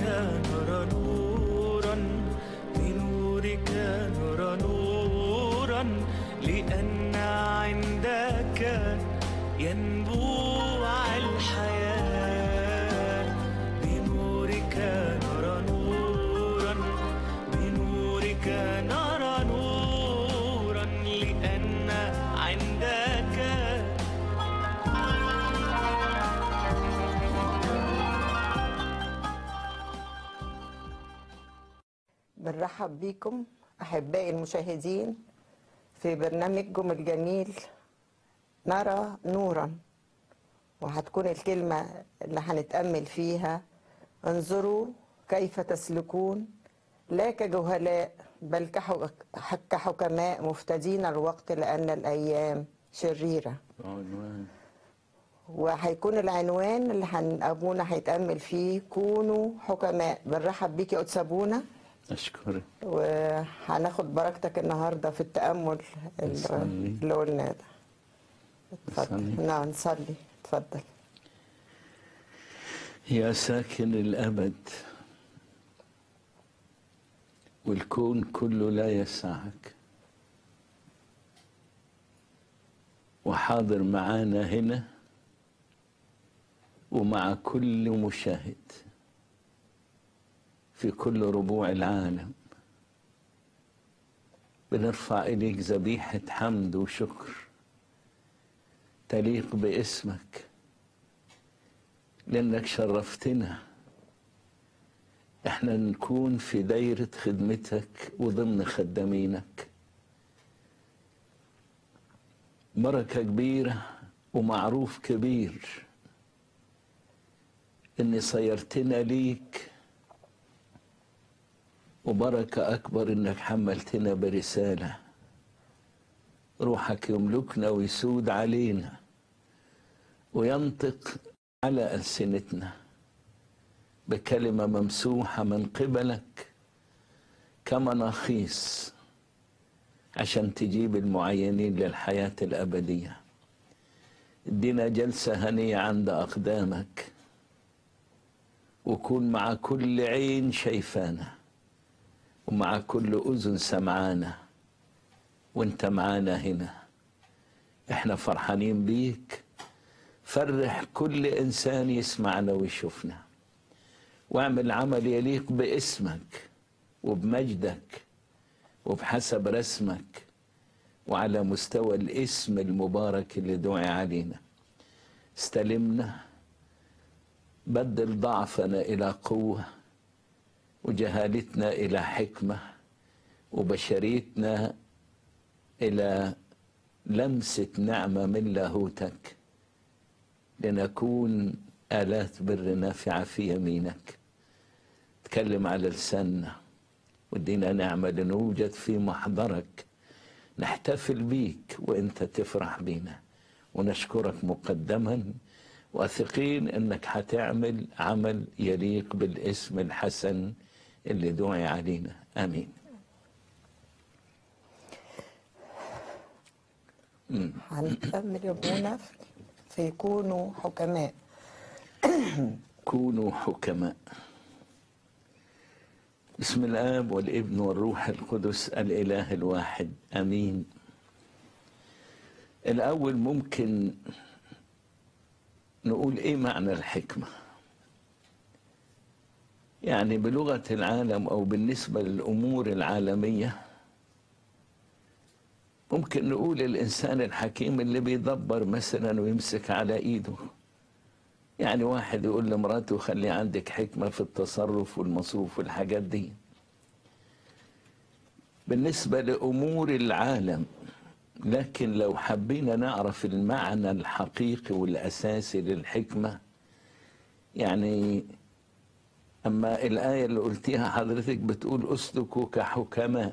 نرى نورا بنورك نرى نورا لأن عندك ينبوع الحياة بنورك نرى نورا بنورك نرى نورا لأن عندك بنرحب بيكم أحبائي المشاهدين في برنامجكم الجميل نرى نورا وهتكون الكلمة اللي هنتأمل فيها انظروا كيف تسلكون لا كجهلاء بل كحك- كحكماء مفتدين الوقت لأن الأيام شريرة عنوان وهيكون العنوان اللي هن- أبونا هيتأمل فيه كونوا حكماء بنرحب بيك يا قدس أبونا أشكرك وهناخد بركتك النهارده في التأمل ال- نصلي. اللي قلناه ده اتفضل نصلي. نعم نصلي اتفضل يا ساكن الأبد والكون كله لا يسعك وحاضر معانا هنا ومع كل مشاهد في كل ربوع العالم بنرفع إليك ذبيحة حمد وشكر تليق باسمك لأنك شرفتنا احنا نكون في دايرة خدمتك وضمن خدامينك بركة كبيرة ومعروف كبير اني صيرتنا ليك وبركة أكبر إنك حملتنا برسالة روحك يملكنا ويسود علينا وينطق على ألسنتنا بكلمة ممسوحة من قبلك كمناخيص عشان تجيب المعينين للحياة الأبدية ادينا جلسة هنية عند أقدامك وكون مع كل عين شايفانا ومع كل أذن سمعانا وانت معانا هنا احنا فرحانين بيك فرح كل انسان يسمعنا ويشوفنا واعمل عمل يليق باسمك وبمجدك وبحسب رسمك وعلى مستوى الاسم المبارك اللي دعي علينا استلمنا بدل ضعفنا الى قوه وجهالتنا الى حكمه وبشريتنا الى لمسه نعمه من لاهوتك لنكون آلات بر نافعة في يمينك تكلم على لساننا ودينا نعمة لنوجد في محضرك نحتفل بيك وانت تفرح بينا ونشكرك مقدما واثقين انك هتعمل عمل يليق بالاسم الحسن اللي دعي علينا امين هنتأمل يا ابونا في- في كونوا حكماء كونوا حكماء بسم الآب والابن والروح القدس الإله الواحد أمين الأول ممكن نقول إيه معنى الحكمة يعني بلغة العالم أو بالنسبة للأمور العالمية ممكن نقول الإنسان الحكيم اللي بيدبر مثلا ويمسك على إيده يعني واحد يقول لمراته خلي عندك حكمة في التصرف والمصروف والحاجات دي بالنسبة لأمور العالم لكن لو حبينا نعرف المعنى الحقيقي والأساسي للحكمة يعني أما الآية اللي قلتيها حضرتك بتقول أسلكوا كحكماء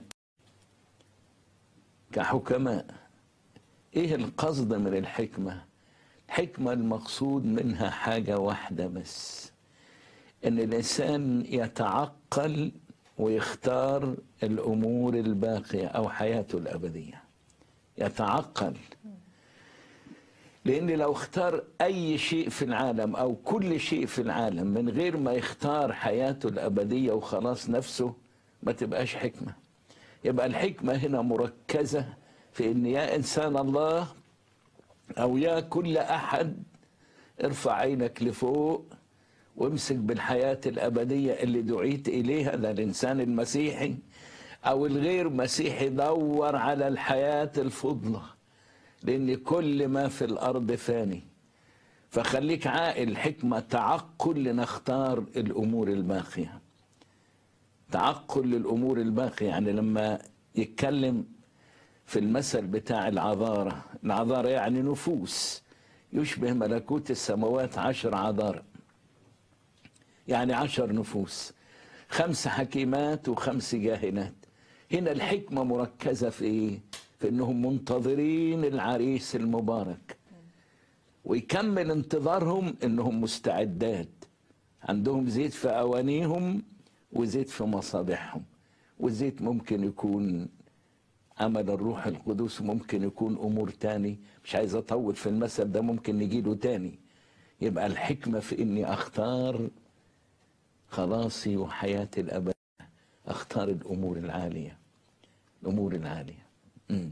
كحكماء إيه القصد من الحكمة؟ الحكمة المقصود منها حاجة واحدة بس إن الإنسان يتعقل ويختار الأمور الباقية أو حياته الأبدية يتعقل لأن لو اختار أي شيء في العالم أو كل شيء في العالم من غير ما يختار حياته الأبدية وخلاص نفسه ما تبقاش حكمة يبقى الحكمة هنا مركزة في إن يا إنسان الله أو يا كل أحد ارفع عينك لفوق وامسك بالحياة الأبدية اللي دعيت إليها ده الإنسان المسيحي أو الغير مسيحي دور على الحياة الفضلة لأن كل ما في الأرض فاني فخليك عاقل حكمة تعقل لنختار الأمور الباقية تعقل للأمور الباقية يعني لما يتكلم في المثل بتاع العذارة العذارة يعني نفوس يشبه ملكوت السماوات عشر عذارة يعني عشر نفوس خمس حكيمات وخمس جاهلات هنا الحكمة مركزة في إيه؟ في إنهم منتظرين العريس المبارك ويكمل انتظارهم إنهم مستعدات عندهم زيت في أوانيهم وزيت في مصابيحهم والزيت ممكن يكون عمل الروح القدس ممكن يكون أمور تاني مش عايز أطول في المثل ده ممكن نجيله تاني يبقى الحكمة في إني أختار خلاصي وحياتي الأبدية أختار الأمور العالية الأمور العالية مم.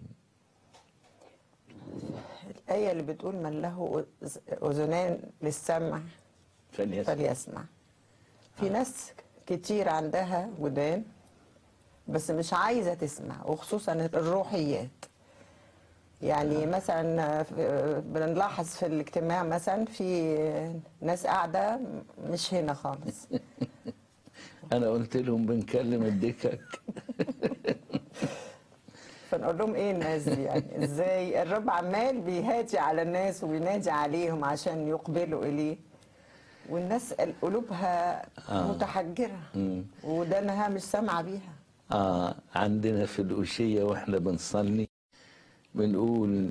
الآية اللي بتقول من له أذ- أذنان للسمع فليسمع فليسمع في ناس كتير عندها ودان بس مش عايزة تسمع وخصوصا الروحيات يعني مثلا في- بنلاحظ في الاجتماع مثلا في ناس قاعدة مش هنا خالص أنا قلت لهم بنكلم الدكك فنقول لهم ايه الناس دي يعني ازاي الرب عمال بيهاتي على الناس وبينادي عليهم عشان يقبلوا اليه والناس قلوبها آه. متحجرة مم. ودانها مش سامعة بيها آه عندنا في الأوشية وإحنا بنصلي بنقول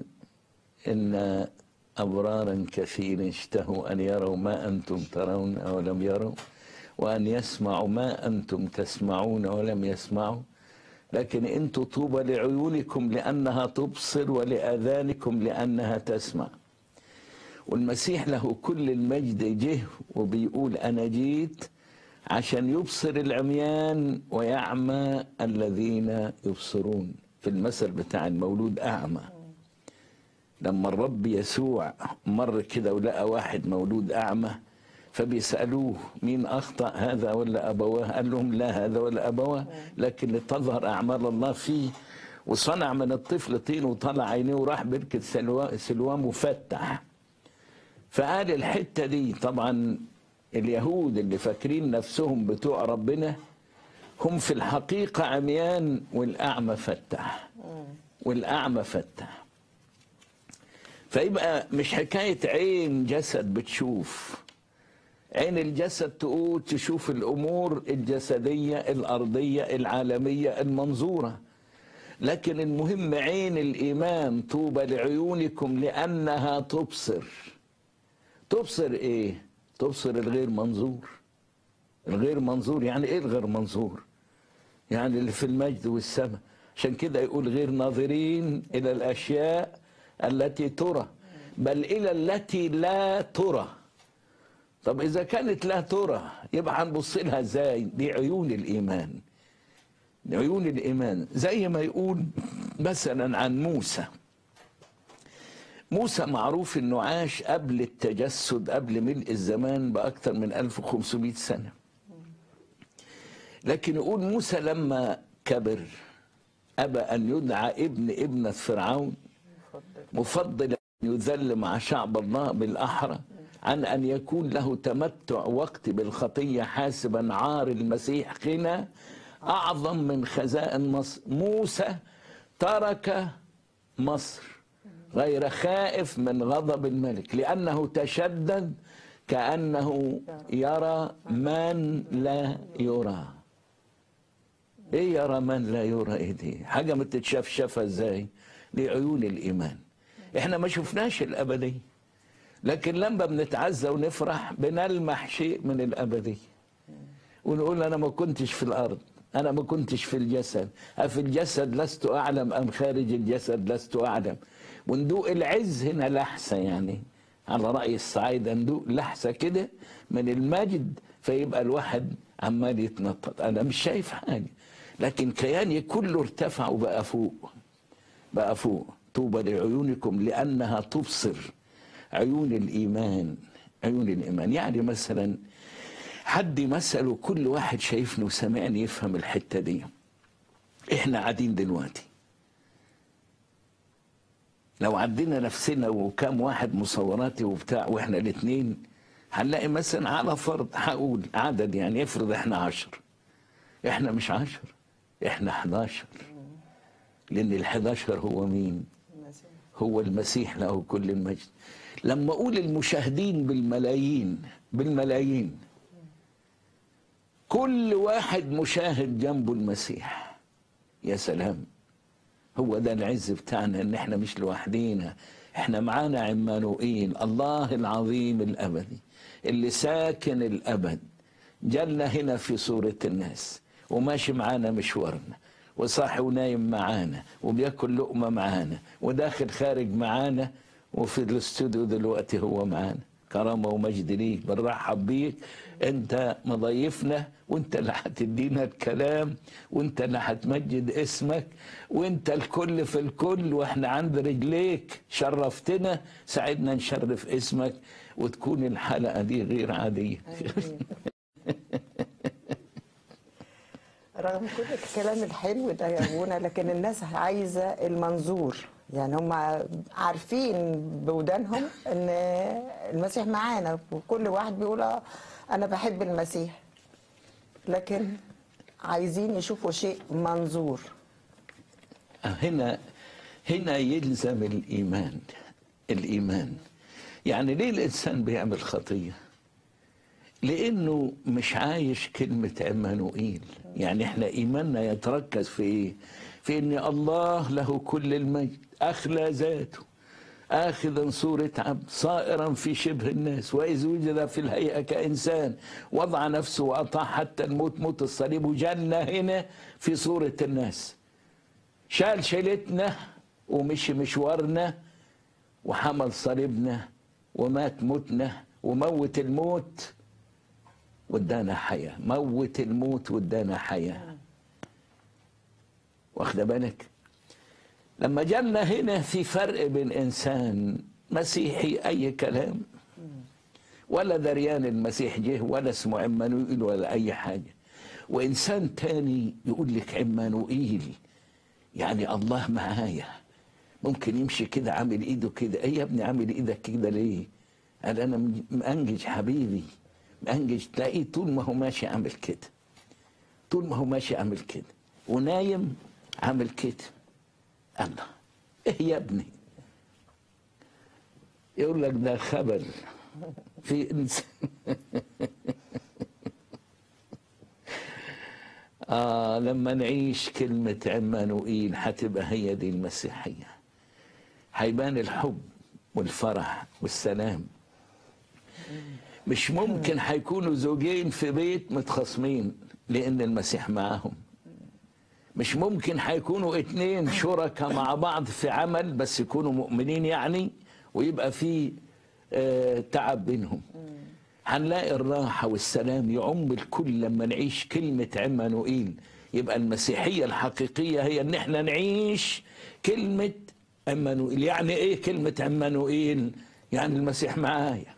إن أبرارا كثير اشتهوا أن يروا ما أنتم ترون أو لم يروا وأن يسمعوا ما أنتم تسمعون ولم يسمعوا لكن أنتم طوبى لعيونكم لأنها تبصر ولآذانكم لأنها تسمع والمسيح له كل المجد جه وبيقول أنا جيت عشان يبصر العميان ويعمى الذين يبصرون في المثل بتاع المولود أعمى لما الرب يسوع مر كده ولقى واحد مولود أعمى فبيسألوه مين أخطأ هذا ولا أبواه قال لهم لا هذا ولا أبواه لكن لتظهر أعمال الله فيه وصنع من الطفل طين وطلع عينيه وراح بركة سلوا- سلوام وفتح فقال الحتة دي طبعا اليهود اللي فاكرين نفسهم بتوع ربنا هم في الحقيقة عميان والأعمى فتح والأعمى فتح فيبقى مش حكاية عين جسد بتشوف عين الجسد تقول تشوف الأمور الجسدية الأرضية العالمية المنظورة لكن المهم عين الإيمان طوبى لعيونكم لأنها تبصر تبصر ايه تبصر الغير منظور الغير منظور يعني ايه الغير منظور يعني اللي في المجد والسماء عشان كده يقول غير ناظرين الى الاشياء التي ترى بل الى التي لا ترى طب اذا كانت لا ترى يبقى هنبص لها ازاي دي عيون الايمان دي عيون الايمان زي ما يقول مثلا عن موسى موسى معروف انه عاش قبل التجسد قبل ملء الزمان باكثر من 1500 سنه لكن يقول موسى لما كبر ابى ان يدعى ابن ابنه فرعون مفضل ان يذل مع شعب الله بالاحرى عن ان يكون له تمتع وقت بالخطيه حاسبا عار المسيح غنى اعظم من خزائن مصر موسى ترك مصر غير خائف من غضب الملك لأنه تشدد كأنه يرى من لا يرى ايه يرى من لا يرى ايه دي حاجة ما تتشاف شافها ازاي دي عيون الإيمان احنا ما شفناش الأبدية لكن لما بنتعزى ونفرح بنلمح شيء من الأبدية ونقول أنا ما كنتش في الأرض أنا ما كنتش في الجسد أفي الجسد لست أعلم أم خارج الجسد لست أعلم وندوق العز هنا لحسة يعني على رأي الصعايدة ندوق لحسة كده من المجد فيبقى الواحد عمال يتنطط أنا مش شايف حاجة لكن كياني كله ارتفع وبقى فوق بقى فوق طوبى لعيونكم لأنها تبصر عيون الإيمان عيون الإيمان يعني مثلا حد مثله كل واحد شايفني وسامعني يفهم الحتة دي احنا قاعدين دلوقتي لو عدينا نفسنا وكام واحد مصوراتي وبتاع واحنا الاثنين هنلاقي مثلا على فرض هقول عدد يعني افرض احنا عشر احنا مش عشر احنا 11 لان ال 11 هو مين هو المسيح له كل المجد لما اقول المشاهدين بالملايين بالملايين كل واحد مشاهد جنبه المسيح يا سلام هو ده العز بتاعنا ان احنا مش لوحدينا احنا معانا عمانوئيل الله العظيم الابدي اللي ساكن الابد جالنا هنا في صورة الناس وماشي معانا مشوارنا وصاحي ونايم معانا وبياكل لقمة معانا وداخل خارج معانا وفي الاستوديو دلوقتي هو معانا كرامة ومجد ليك بنرحب بيك انت مضيفنا وانت اللي هتدينا الكلام وانت اللي هتمجد اسمك وانت الكل في الكل واحنا عند رجليك شرفتنا ساعدنا نشرف اسمك وتكون الحلقة دي غير عادية رغم كل الكلام الحلو ده يا ابونا لكن الناس عايزه المنظور يعني هم عارفين بودانهم ان المسيح معانا وكل واحد بيقول آه انا بحب المسيح لكن عايزين يشوفوا شيء منظور هنا هنا يلزم الإيمان الإيمان يعني ليه الإنسان بيعمل خطية لأنه مش عايش كلمة عمانوئيل يعني احنا إيماننا يتركز في إيه في أن الله له كل المجد أخلى ذاته آخذا صورة عبد صائرا في شبه الناس وإذ وجد في الهيئة كإنسان وضع نفسه وأطاع حتى الموت موت الصليب وجالنا هنا في صورة الناس شال شيلتنا ومشي مشوارنا وحمل صليبنا ومات موتنا وموت الموت وادانا حياة موت الموت وادانا حياة واخده بالك لما جالنا هنا في فرق بين انسان مسيحي اي كلام ولا دريان المسيح جه ولا اسمه عمانوئيل ولا اي حاجه وانسان تاني يقول لك عمانوئيل يعني الله معايا ممكن يمشي كده عامل ايده كده ايه يا ابني عامل ايدك كده ليه قال انا مأنجج حبيبي مأنجج تلاقيه طول ما هو ماشي عامل كده طول ما هو ماشي عامل كده ونايم عامل كده الله ايه يا ابني يقول لك ده خبل في انسان آه لما نعيش كلمة عمانوئيل هتبقى هي دي المسيحية هيبان الحب والفرح والسلام مش ممكن هيكونوا زوجين في بيت متخاصمين لأن المسيح معاهم مش ممكن هيكونوا اتنين شركاء مع بعض في عمل بس يكونوا مؤمنين يعني ويبقى في آه تعب بينهم هنلاقي الراحة والسلام يعم الكل لما نعيش كلمة عمانوئيل يبقى المسيحية الحقيقية هي ان احنا نعيش كلمة عمانوئيل يعني ايه كلمة عمانوئيل يعني المسيح معايا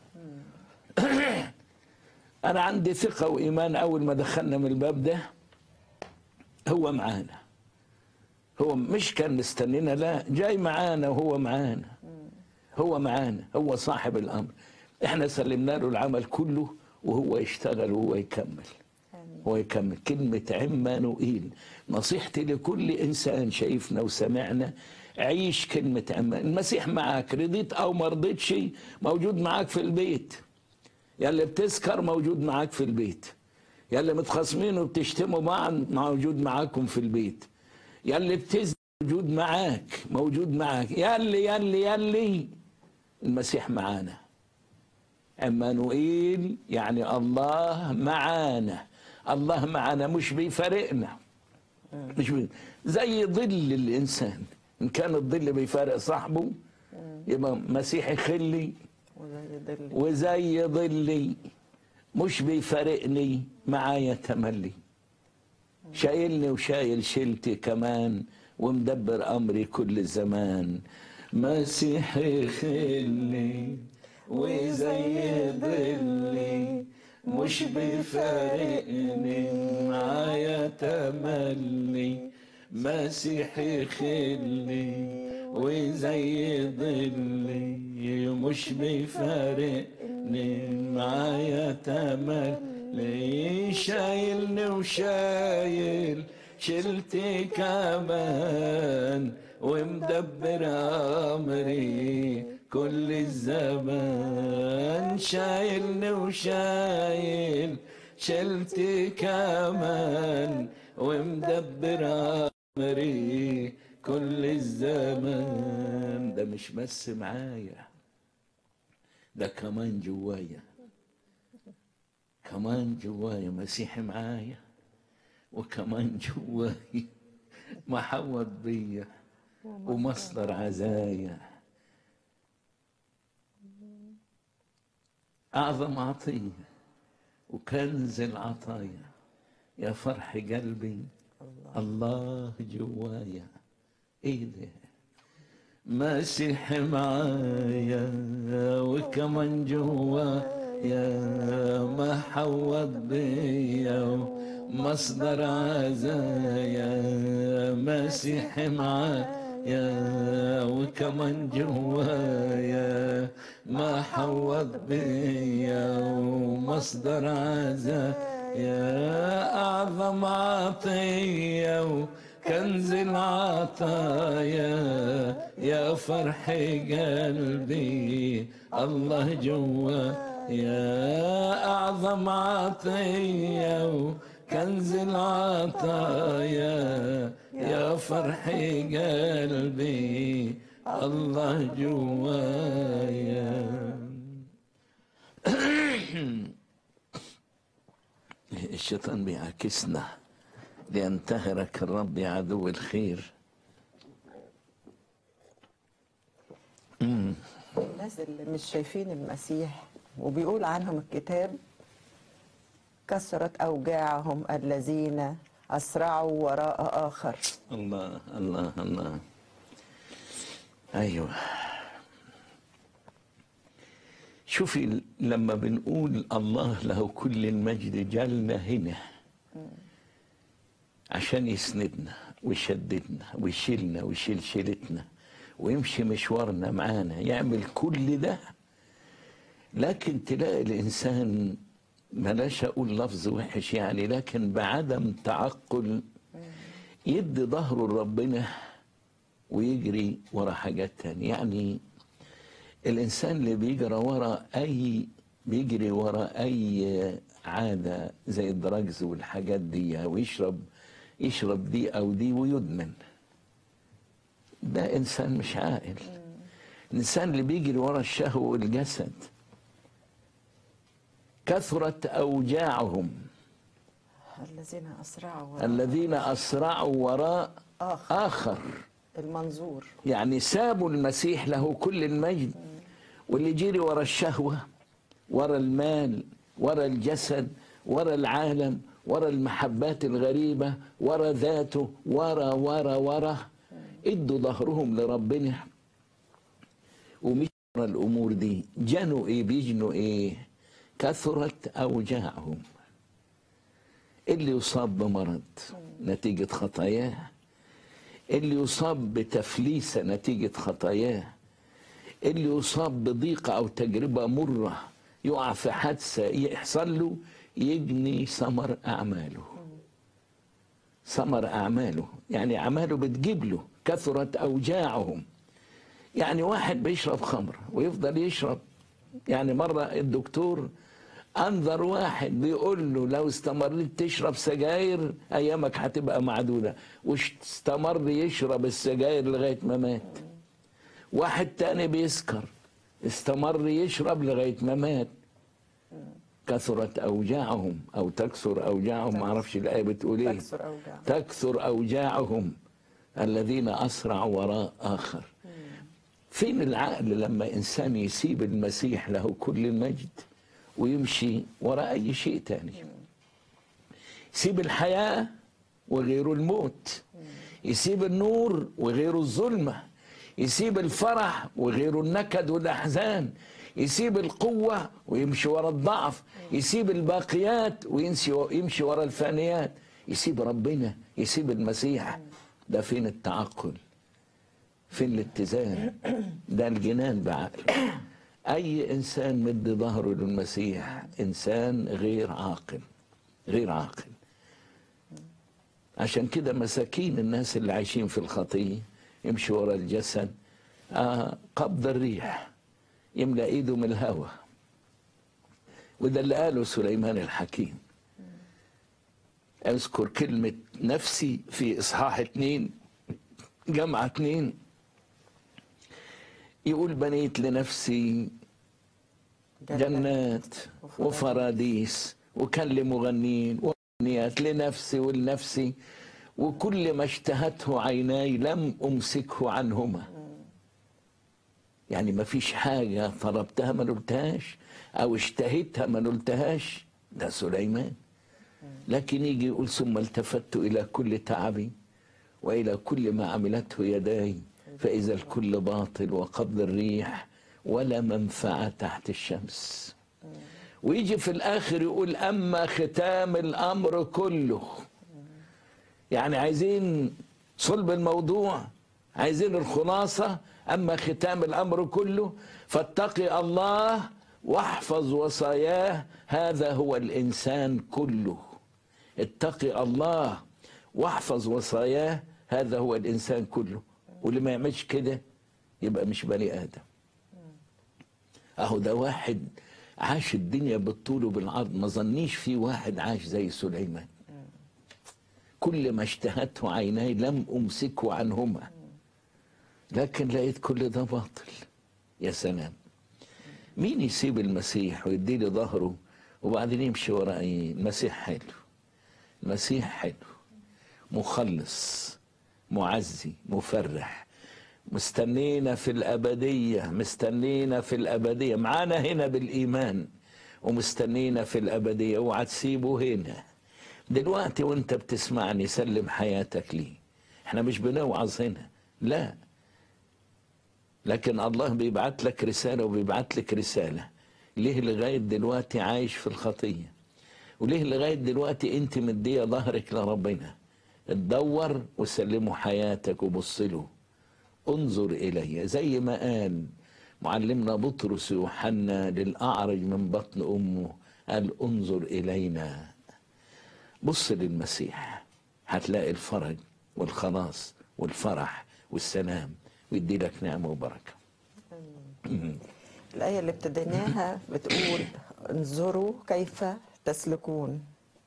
انا عندي ثقة وايمان اول ما دخلنا من الباب ده هو معانا هو مش كان مستنينا لا جاي معانا وهو معانا هو معانا هو صاحب الامر احنا سلمنا له العمل كله وهو يشتغل وهو يكمل هو يكمل كلمة عمانوئيل نصيحتي لكل إنسان شايفنا وسمعنا عيش كلمة عمان المسيح معك رضيت أو ما رضيتش موجود معاك في البيت يلي بتسكر موجود معاك في البيت يلي متخاصمين وبتشتموا بعض موجود معاكم في البيت يلي بتزني موجود معاك موجود معاك يلي يلي يلي المسيح معانا عمانوئيل يعني الله معانا الله معانا مش بيفارقنا مش بي... زي ظل الانسان ان كان الظل بيفارق صاحبه يبقى مسيحي خلي وزي ظل وزي ظلي مش بيفارقني معايا تملي شايلني وشايل شيلتي كمان ومدبر امري كل زمان مسيحي خلي وزي ظلي مش بيفارقني معايا تملي مسيحي خلي وزي ظلي مش بيفارقني معايا تملي شايلني وشايل شلتي كمان ومدبر امري كل الزمان شايلني وشايل شلتي كمان ومدبر امري كل الزمان ده مش بس معايا ده كمان جوايا كمان جوايا مسيحي معايا وكمان جواي محوط بيا ومصدر عزايا أعظم عطية وكنز العطايا يا فرح قلبي الله جوايا ايه ده مسيح معايا وكمان جوايا ما حوض بيا مصدر عزايا مسيح معايا وكمان جوايا ما حوض بيا ومصدر عزايا أعظم عطية وكنز العطايا يا فرح قلبي الله جوا يا أعظم عطية وكنز العطايا يا فرح قلبي الله جوايا الشيطان بيعاكسنا لينتهرك الرب يا عدو الخير الناس اللي مش شايفين المسيح وبيقول عنهم الكتاب كثرت أوجاعهم الذين أسرعوا وراء آخر الله الله الله ايوه شوفي لما بنقول الله له كل المجد جالنا هنا عشان يسندنا ويشددنا ويشيلنا ويشيل شيلتنا ويمشي مشوارنا معانا يعمل كل ده لكن تلاقي الانسان بلاش اقول لفظ وحش يعني لكن بعدم تعقل يدي ظهره لربنا ويجري ورا حاجات تانية يعني الانسان اللي بيجري ورا اي بيجري ورا اي عاده زي الدراجز والحاجات دي ويشرب يشرب دي او دي ويدمن ده انسان مش عاقل الانسان اللي بيجري ورا الشهوه والجسد كثرت اوجاعهم الذين أسرعوا وراء الذين اسرعوا وراء آخر اخر المنظور يعني سابوا المسيح له كل المجد واللي جري ورا الشهوة ورا المال ورا الجسد ورا العالم ورا المحبات الغريبة ورا ذاته ورا ورا ورا ادوا ظهرهم لربنا ومش ورا الأمور دي جنوا إيه بيجنوا إيه كثرت أوجاعهم اللي يصاب بمرض نتيجة خطاياه اللي يصاب بتفليسة نتيجة خطاياه اللي يصاب بضيقة أو تجربة مرة يقع في حادثة يحصل له يجني ثمر أعماله ثمر أعماله يعني أعماله بتجيب له كثرت أوجاعهم يعني واحد بيشرب خمر ويفضل يشرب يعني مرة الدكتور أنظر واحد بيقول له لو استمريت تشرب سجاير أيامك هتبقى معدودة واستمر يشرب السجاير لغاية ما مات واحد تاني بيسكر استمر يشرب لغاية ما مات كثرت أوجاعهم أو تكثر أوجاعهم ما أعرفش الآية بتقول إيه تكسر أوجاع تكثر أوجاعهم الذين أسرعوا وراء آخر فين العقل لما إنسان يسيب المسيح له كل المجد ويمشي وراء أي شيء تاني يسيب الحياة وغيره الموت يسيب النور وغيره الظلمة يسيب الفرح وغيره النكد والأحزان يسيب القوة ويمشي وراء الضعف يسيب الباقيات ويمشي يمشي وراء الفانيات يسيب ربنا يسيب المسيح ده فين التعقل فين الاتزان ده الجنان بعقل أي إنسان مد ظهره للمسيح إنسان غير عاقل غير عاقل عشان كده مساكين الناس اللي عايشين في الخطية يمشوا ورا الجسد آه قبض الريح يملأ ايده من الهوى وده اللي قاله سليمان الحكيم اذكر كلمة نفسي في اصحاح اتنين جمعة اتنين يقول بنيت لنفسي جنات وفراديس وكان لمغنين وأغنيات لنفسي ولنفسي وكل ما اشتهته عيناي لم أمسكه عنهما يعني ما فيش حاجة طلبتها ما نلتهاش أو اشتهيتها ما نلتهاش ده سليمان لكن يجي يقول ثم التفت إلى كل تعبي وإلى كل ما عملته يداي فإذا الكل باطل وقبض الريح ولا منفعة تحت الشمس ويجي في الآخر يقول أما ختام الأمر كله يعني عايزين صلب الموضوع عايزين الخلاصة أما ختام الأمر كله فاتقي الله واحفظ وصاياه هذا هو الإنسان كله اتقي الله واحفظ وصاياه هذا هو الإنسان كله واللي ما يعملش كده يبقى مش بني آدم أهو ده واحد عاش الدنيا بالطول وبالعرض ما ظنيش في واحد عاش زي سليمان كل ما اشتهته عيناي لم أمسكه عنهما لكن لقيت كل ده باطل يا سلام مين يسيب المسيح ويدي لي ظهره وبعدين يمشي ورا ايه المسيح حلو المسيح حلو مخلص معزي مفرح مستنينا في الأبدية مستنينا في الأبدية معانا هنا بالإيمان ومستنينا في الأبدية اوعى تسيبه هنا دلوقتي وانت بتسمعني سلم حياتك ليه احنا مش بنوعظ هنا لا لكن الله بيبعت لك رسالة وبيبعت لك رسالة ليه لغاية دلوقتي عايش في الخطية وليه لغاية دلوقتي انت مدية ظهرك لربنا تدور وسلمه حياتك وبص له انظر إلي زي ما قال معلمنا بطرس يوحنا للأعرج من بطن أمه قال انظر إلينا بص للمسيح هتلاقي الفرج والخلاص والفرح والسلام ويدي لك نعمة وبركة الآية اللي ابتديناها بتقول انظروا كيف تسلكون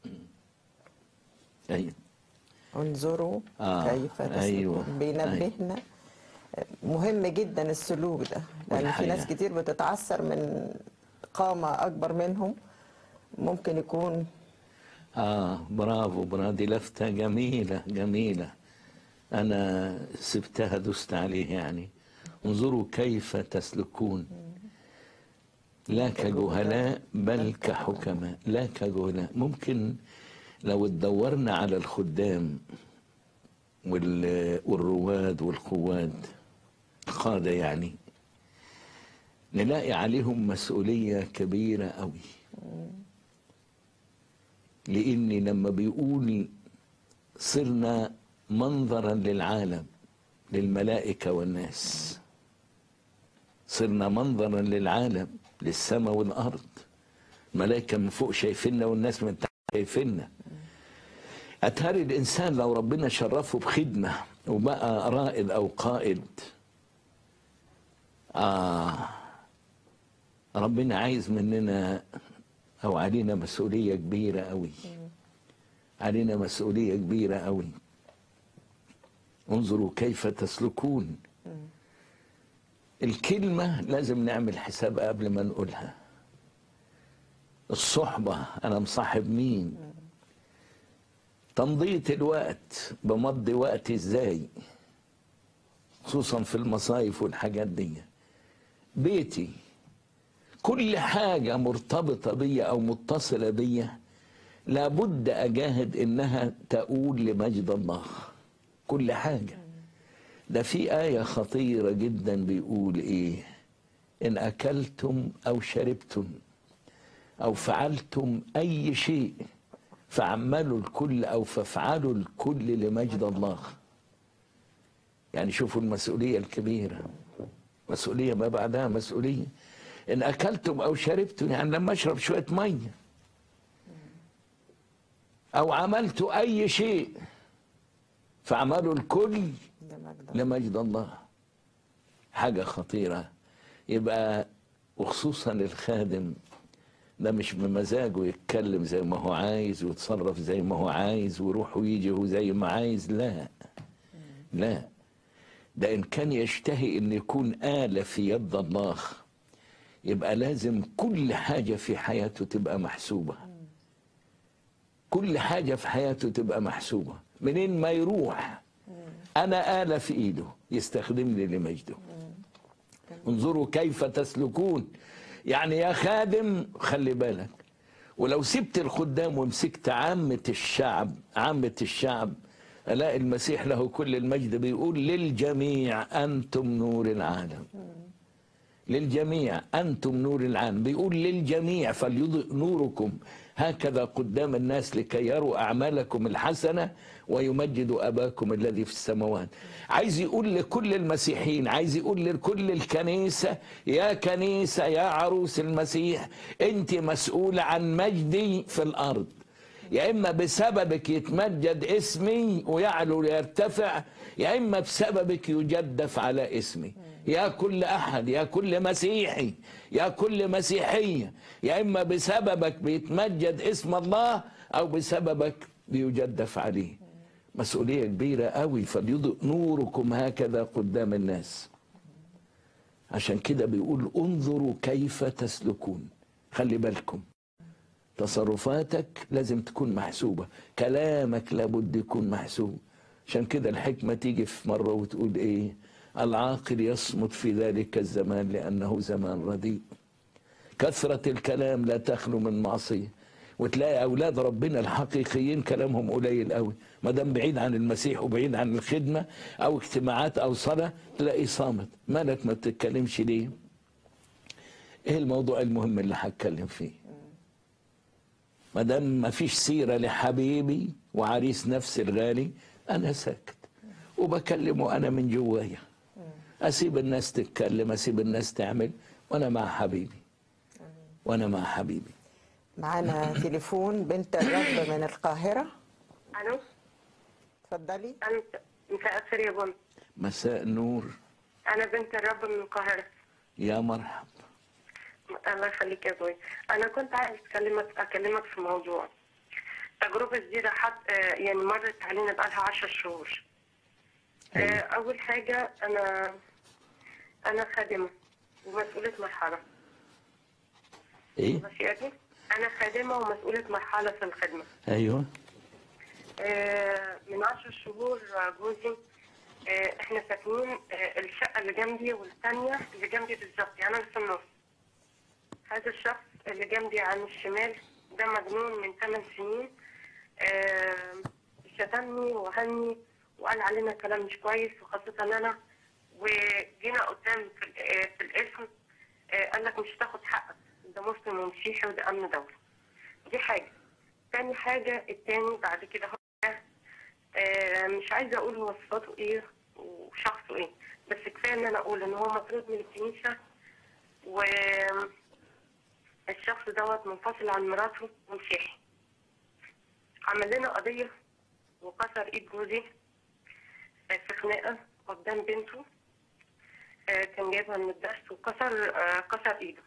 أيوة. انظروا آه، كيف تسلكون أيوة، بينبهنا مهم جدا السلوك ده لأن في والحياة. ناس كتير بتتعثر من قامة أكبر منهم ممكن يكون آه برافو برافو دي لفتة جميلة جميلة أنا سبتها دست عليه يعني انظروا كيف تسلكون لا كجهلاء بل كحكماء لا كجهلاء ممكن لو تدورنا على الخدام وال- والرواد والقواد القادة يعني نلاقي عليهم مسؤولية كبيرة قوي لاني لما بيقول صرنا منظرا للعالم للملائكه والناس صرنا منظرا للعالم للسماء والارض الملائكه من فوق شايفيننا والناس من تحت شايفيننا اتاري الانسان لو ربنا شرفه بخدمه وبقى رائد او قائد آه ربنا عايز مننا او علينا مسؤوليه كبيره قوي علينا مسؤوليه كبيره قوي انظروا كيف تسلكون الكلمه لازم نعمل حساب قبل ما نقولها الصحبة أنا مصاحب مين تمضية الوقت بمضي وقتي إزاي خصوصا في المصايف والحاجات دي بيتي كل حاجة مرتبطة بيا أو متصلة بيا لابد أجاهد إنها تقول لمجد الله كل حاجة ده في آية خطيرة جدا بيقول إيه إن أكلتم أو شربتم أو فعلتم أي شيء فعملوا الكل أو فافعلوا الكل لمجد الله يعني شوفوا المسؤولية الكبيرة مسؤولية ما بعدها مسؤولية إن أكلتم أو شربتم يعني لما أشرب شوية مية أو عملت أي شيء فعملوا الكل لمجد الله. لمجد الله حاجة خطيرة يبقى وخصوصا الخادم ده مش بمزاجه يتكلم زي ما هو عايز ويتصرف زي ما هو عايز ويروح ويجي هو زي ما عايز لا لا ده إن كان يشتهي إن يكون آلة في يد الله يبقى لازم كل حاجة في حياته تبقى محسوبة كل حاجة في حياته تبقى محسوبة منين ما يروح أنا آلة في إيده يستخدمني لمجده انظروا كيف تسلكون يعني يا خادم خلي بالك ولو سبت الخدام ومسكت عامة الشعب عامة الشعب ألاقي المسيح له كل المجد بيقول للجميع أنتم نور العالم للجميع أنتم نور العالم بيقول للجميع فليضئ نوركم هكذا قدام الناس لكي يروا أعمالكم الحسنة ويمجدوا أباكم الذي في السماوات عايز يقول لكل المسيحيين عايز يقول لكل الكنيسة يا كنيسة يا عروس المسيح أنت مسؤولة عن مجدي في الأرض يا إما بسببك يتمجد اسمي ويعلو ويرتفع يا إما بسببك يجدف على اسمي يا كل أحد يا كل مسيحي يا كل مسيحية يا إما بسببك بيتمجد اسم الله أو بسببك بيجدف عليه مسؤولية كبيرة قوي فليضئ نوركم هكذا قدام الناس عشان كده بيقول انظروا كيف تسلكون خلي بالكم تصرفاتك لازم تكون محسوبة كلامك لابد يكون محسوب عشان كده الحكمة تيجي في مرة وتقول ايه العاقل يصمت في ذلك الزمان لأنه زمان رديء كثرة الكلام لا تخلو من معصية وتلاقي أولاد ربنا الحقيقيين كلامهم قليل قوي ما دام بعيد عن المسيح وبعيد عن الخدمة أو اجتماعات أو صلاة تلاقيه صامت مالك ما بتتكلمش ليه ايه الموضوع المهم اللي هتكلم فيه ما دام ما فيش سيره لحبيبي وعريس نفسي الغالي انا ساكت وبكلمه انا من جوايا اسيب الناس تتكلم اسيب الناس تعمل وانا مع حبيبي وانا مع حبيبي معانا تليفون بنت الرب من القاهرة الو اتفضلي انا مساء الخير يا بون مساء نور انا بنت الرب من القاهره يا مرحب الله يخليك يا بوي انا كنت عايز اكلمك اكلمك في موضوع تجربه جديده حد آه، يعني مرت علينا بقالها عشر شهور آه، أيوة. اول حاجه انا انا خادمه ومسؤوله مرحله ايه ماشي يا أخي؟ انا خادمه ومسؤوله مرحله في الخدمه ايوه آه، من عشر شهور آه، جوزي آه، احنا ساكنين آه، الشقة اللي جنبي والثانية اللي جنبي بالظبط يعني انا في النص هذا الشخص اللي جنبي عن الشمال ده مجنون من 8 سنين آه، شتمني وهني وقال علينا كلام مش كويس وخاصة انا وجينا قدام في, ال- آه، في الاسم آه، قال لك مش هتاخد حقك ده مسلم ومسيحي وده امن دولة دي حاجة تاني حاجة التاني بعد كده هو آه، مش عايزة أقول هو صفاته إيه وشخصه إيه بس كفاية إن أنا أقول إن هو مطرود من الكنيسة والشخص دوت منفصل عن مراته ومسيحي عمل لنا قضية وكسر إيد جوزي آه، في خناقة قدام بنته آه، كان جايبها من الدرس وكسر آه، كسر إيده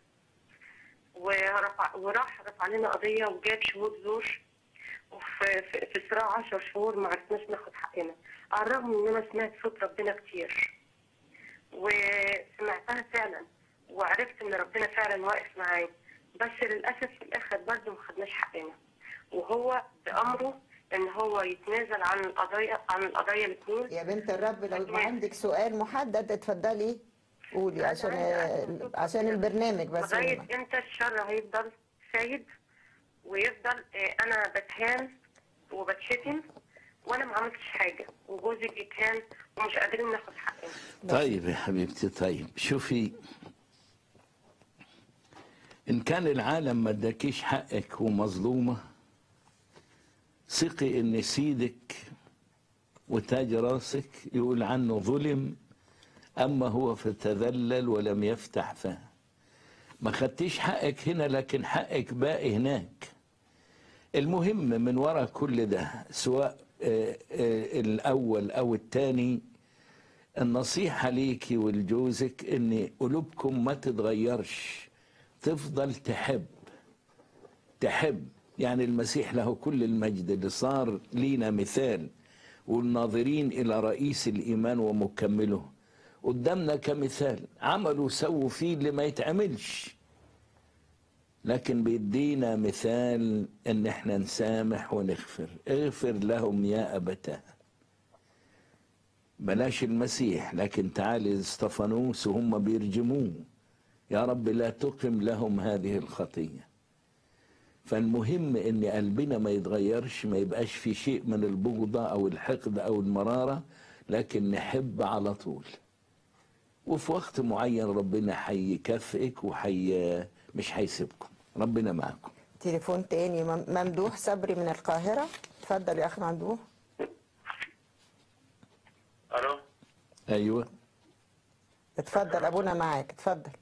ورفع وراح رفع لنا قضية وجاب شهود زور وفي في, في صراع عشر شهور ما عرفناش ناخد حقنا على الرغم ان انا سمعت صوت ربنا كتير وسمعتها فعلا وعرفت ان ربنا فعلا واقف معايا بس للاسف في الاخر برضه ما خدناش حقنا وهو بامره ان هو يتنازل عن القضايا عن القضايا الاثنين يا بنت الرب لو ما عندك سؤال محدد اتفضلي قولي عشان عشان البرنامج بس لغايه امتى الشر هيفضل سايد ويفضل آه، انا بتهان وبتشتم وانا ما عملتش حاجه وجوزي بيتهان ومش قادرين ناخد حقنا طيب يا حبيبتي طيب شوفي إن كان العالم ما اداكيش حقك ومظلومة ثقي إن سيدك وتاج راسك يقول عنه ظلم أما هو فتذلل ولم يفتح فاه ما خدتيش حقك هنا لكن حقك باقي هناك المهم من وراء كل ده سواء آه، آه، الأول أو الثاني النصيحة ليكي ولجوزك ان قلوبكم ما تتغيرش تفضل تحب تحب يعني المسيح له كل المجد اللي صار لينا مثال والناظرين إلى رئيس الإيمان ومكمله قدامنا كمثال عملوا سووا فيه اللي ما يتعملش لكن بيدينا مثال ان احنا نسامح ونغفر اغفر لهم يا ابتاه بلاش المسيح لكن تعالي استفانوس وهم بيرجموه يا رب لا تقم لهم هذه الخطية فالمهم ان قلبنا ما يتغيرش ما يبقاش في شيء من البغضة او الحقد او المرارة لكن نحب على طول وفي وقت معين ربنا هيكافئك وحي مش هيسيبكم ربنا معكم تليفون تاني مم- ممدوح صبري من القاهرة اتفضل يا أخ ممدوح الو ايوه اتفضل أبونا معاك اتفضل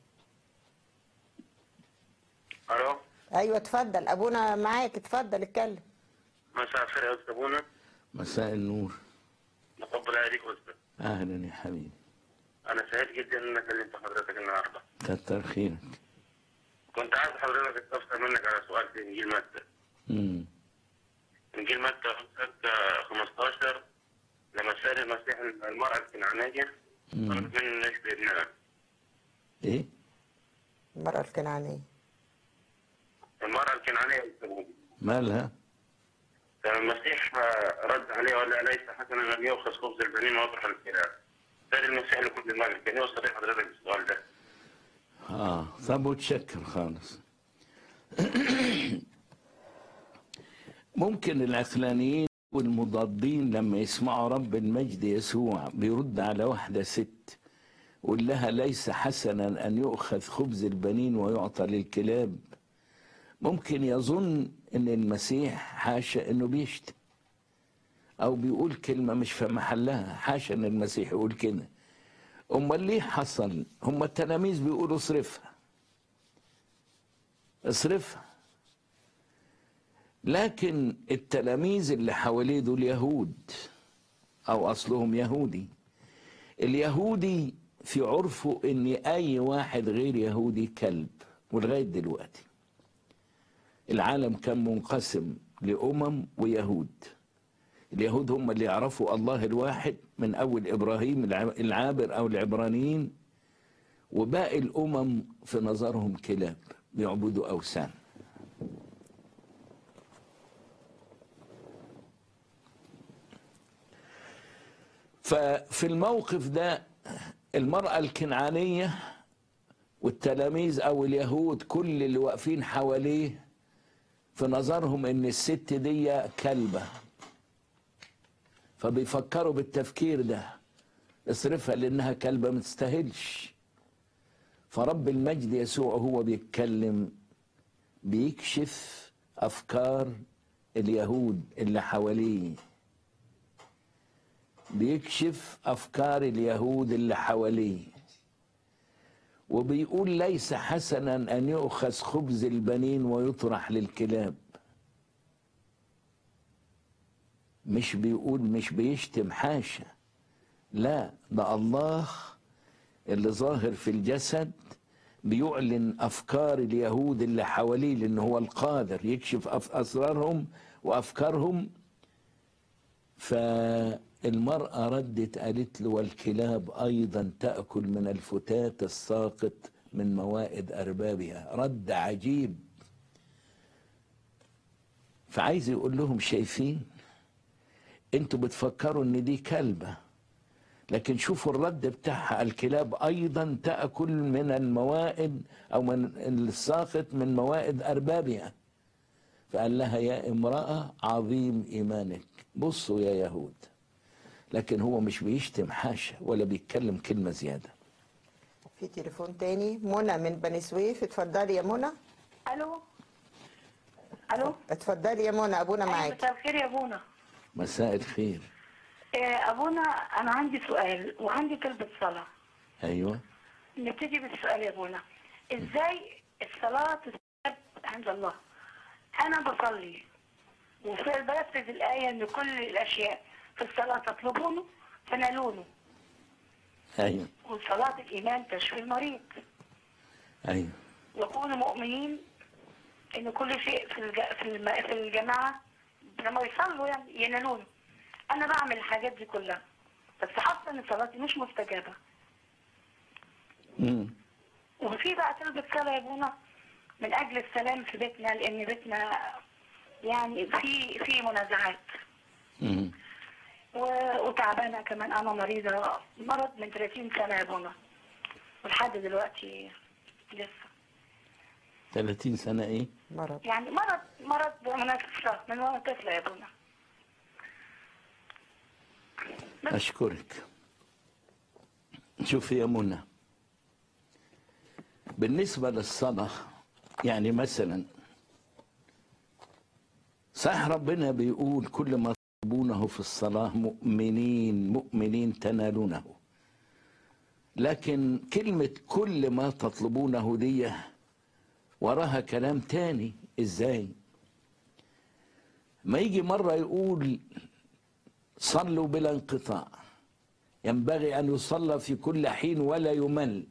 الو أيوة اتفضل أبونا معاك اتفضل اتكلم مساء الخير يا استاذ ابونا مساء النور مقبل عليك استاذ اهلا يا حبيبي انا سعيد جدا ان انا كلمت حضرتك النهارده كتر خيرك كنت عايز حضرتك استفسر منك على سؤال في انجيل متى امم انجيل متى متى 15 لما سال المسيح المراه الكنعانيه طلبت منه انه يشبه ابنها ايه المرأة الكنعانية المراه الكنعانيه يا أستاذ أبونا. مالها فالمسيح رد عليه وقال لا ليس حسنا ان يؤخذ خبز البنين ويطرح الكلاب سال المسيح لكل المال كان يوصل حضرتك السؤال ده اه طب وتشكر خالص ممكن العقلانيين والمضادين لما يسمعوا رب المجد يسوع بيرد على واحدة ست يقول لها ليس حسنا أن يؤخذ خبز البنين ويعطى للكلاب ممكن يظن أن المسيح حاشا أنه بيشتم أو بيقول كلمة مش في محلها حاشا أن المسيح يقول كده امال ليه حصل هم التلاميذ بيقولوا اصرفها اصرفها لكن التلاميذ اللي حواليه دول يهود او اصلهم يهودي اليهودي في عرفه ان اي واحد غير يهودي كلب ولغايه دلوقتي العالم كان منقسم لامم ويهود اليهود هم اللي يعرفوا الله الواحد من أول إبراهيم الع- العابر أو العبرانيين وباقي الأمم في نظرهم كلاب بيعبدوا أوثان ففي الموقف ده المرأة الكنعانية والتلاميذ أو اليهود كل اللي واقفين حواليه في نظرهم ان الست دي كلبة فبيفكروا بالتفكير ده اصرفها لانها كلبة ما تستاهلش فرب المجد يسوع هو بيتكلم بيكشف افكار اليهود اللي حواليه بيكشف افكار اليهود اللي حواليه وبيقول ليس حسنا ان يؤخذ خبز البنين ويطرح للكلاب مش بيقول مش بيشتم حاشا لا ده الله اللي ظاهر في الجسد بيعلن افكار اليهود اللي حواليه لان هو القادر يكشف أف- اسرارهم وافكارهم فالمرأة ردت قالت له والكلاب أيضا تأكل من الفتات الساقط من موائد أربابها رد عجيب فعايز يقول لهم شايفين انتوا بتفكروا ان دي كلبة لكن شوفوا الرد بتاعها الكلاب ايضا تأكل من الموائد او من الساقط من موائد اربابها فقال لها يا امرأة عظيم ايمانك بصوا يا يهود لكن هو مش بيشتم حاشا ولا بيتكلم كلمة زيادة في تليفون تاني منى من بني سويف اتفضلي يا منى الو الو اتفضلي يا منى ابونا أيوة، معاك مساء الخير يا ابونا مساء الخير آه، ابونا انا عندي سؤال وعندي طلبة صلاة ايوه نبتدي بالسؤال يا ابونا ازاي الصلاة تستجاب عند الله انا بصلي وفي بنفذ الآية ان كل الاشياء في الصلاة تطلبونه تنالونه ايوه وصلاة الايمان تشفي المريض ايوه وكونوا مؤمنين ان كل شيء في الج... في, الم... في الجماعه لما يصلوا يعني ينالونه انا بعمل الحاجات دي كلها بس حاسه ان صلاتي مش مستجابه مم. وفي بقى طلبة صلاة يا ابونا من اجل السلام في بيتنا لان بيتنا يعني في في منازعات مم. و- وتعبانه كمان انا مريضه مرض من 30 سنه يا ابونا ولحد دلوقتي لسه 30 سنة ايه مرض يعني مرض مرض من طفلة من وانا طفلة يا ابونا أشكرك شوفي يا منى بالنسبة للصلاة يعني مثلا صح ربنا بيقول كل ما تطلبونه في الصلاة مؤمنين مؤمنين تنالونه لكن كلمة كل ما تطلبونه دي وراها كلام تاني ازاي ما يجي مرة يقول صلوا بلا انقطاع ينبغي أن يصلى في كل حين ولا يمل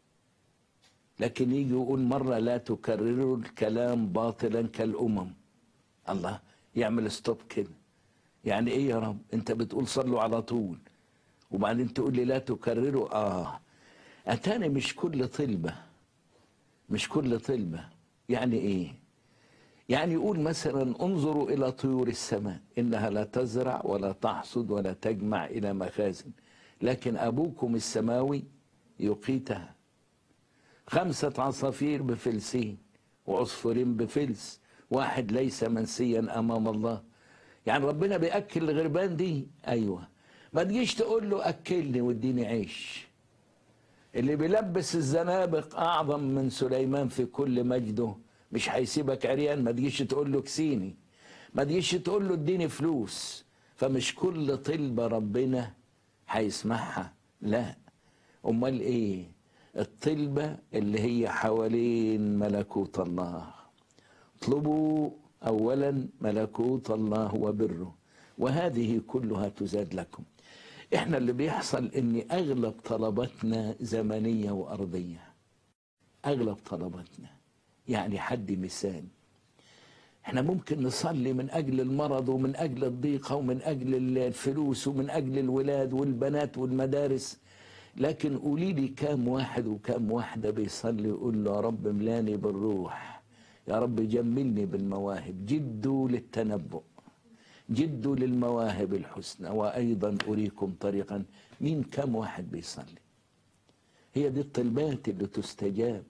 لكن يجي يقول مرة لا تكرروا الكلام باطلا كالأمم الله يعمل ستوب كده يعني ايه يا رب انت بتقول صلوا على طول وبعدين تقول لي لا تكرروا اه اتاني مش كل طلبة مش كل طلبة يعني ايه يعني يقول مثلا انظروا إلى طيور السماء إنها لا تزرع ولا تحصد ولا تجمع إلى مخازن لكن أبوكم السماوي يقيتها خمسة عصافير بفلسين وعصفورين بفلس واحد ليس منسيا أمام الله يعني ربنا بيأكل الغربان دي أيوة ما تجيش تقول له أكلني واديني عيش اللي بيلبس الزنابق أعظم من سليمان في كل مجده مش هيسيبك عريان ما تجيش تقول له كسيني ما تجيش تقول له اديني فلوس فمش كل طلبة ربنا هيسمعها لا امال ايه الطلبة اللي هي حوالين ملكوت الله اطلبوا اولا ملكوت الله وبره وهذه كلها تزاد لكم احنا اللي بيحصل ان اغلب طلباتنا زمنية وارضية اغلب طلباتنا يعني حد مثال احنا ممكن نصلي من اجل المرض ومن اجل الضيقه ومن اجل الفلوس ومن اجل الولاد والبنات والمدارس لكن قولي لي كام واحد وكام واحده بيصلي يقول له يا رب ملاني بالروح يا رب جملني بالمواهب جدوا للتنبؤ جدوا للمواهب الحسنى وايضا اريكم طريقا مين كم واحد بيصلي هي دي الطلبات اللي تستجاب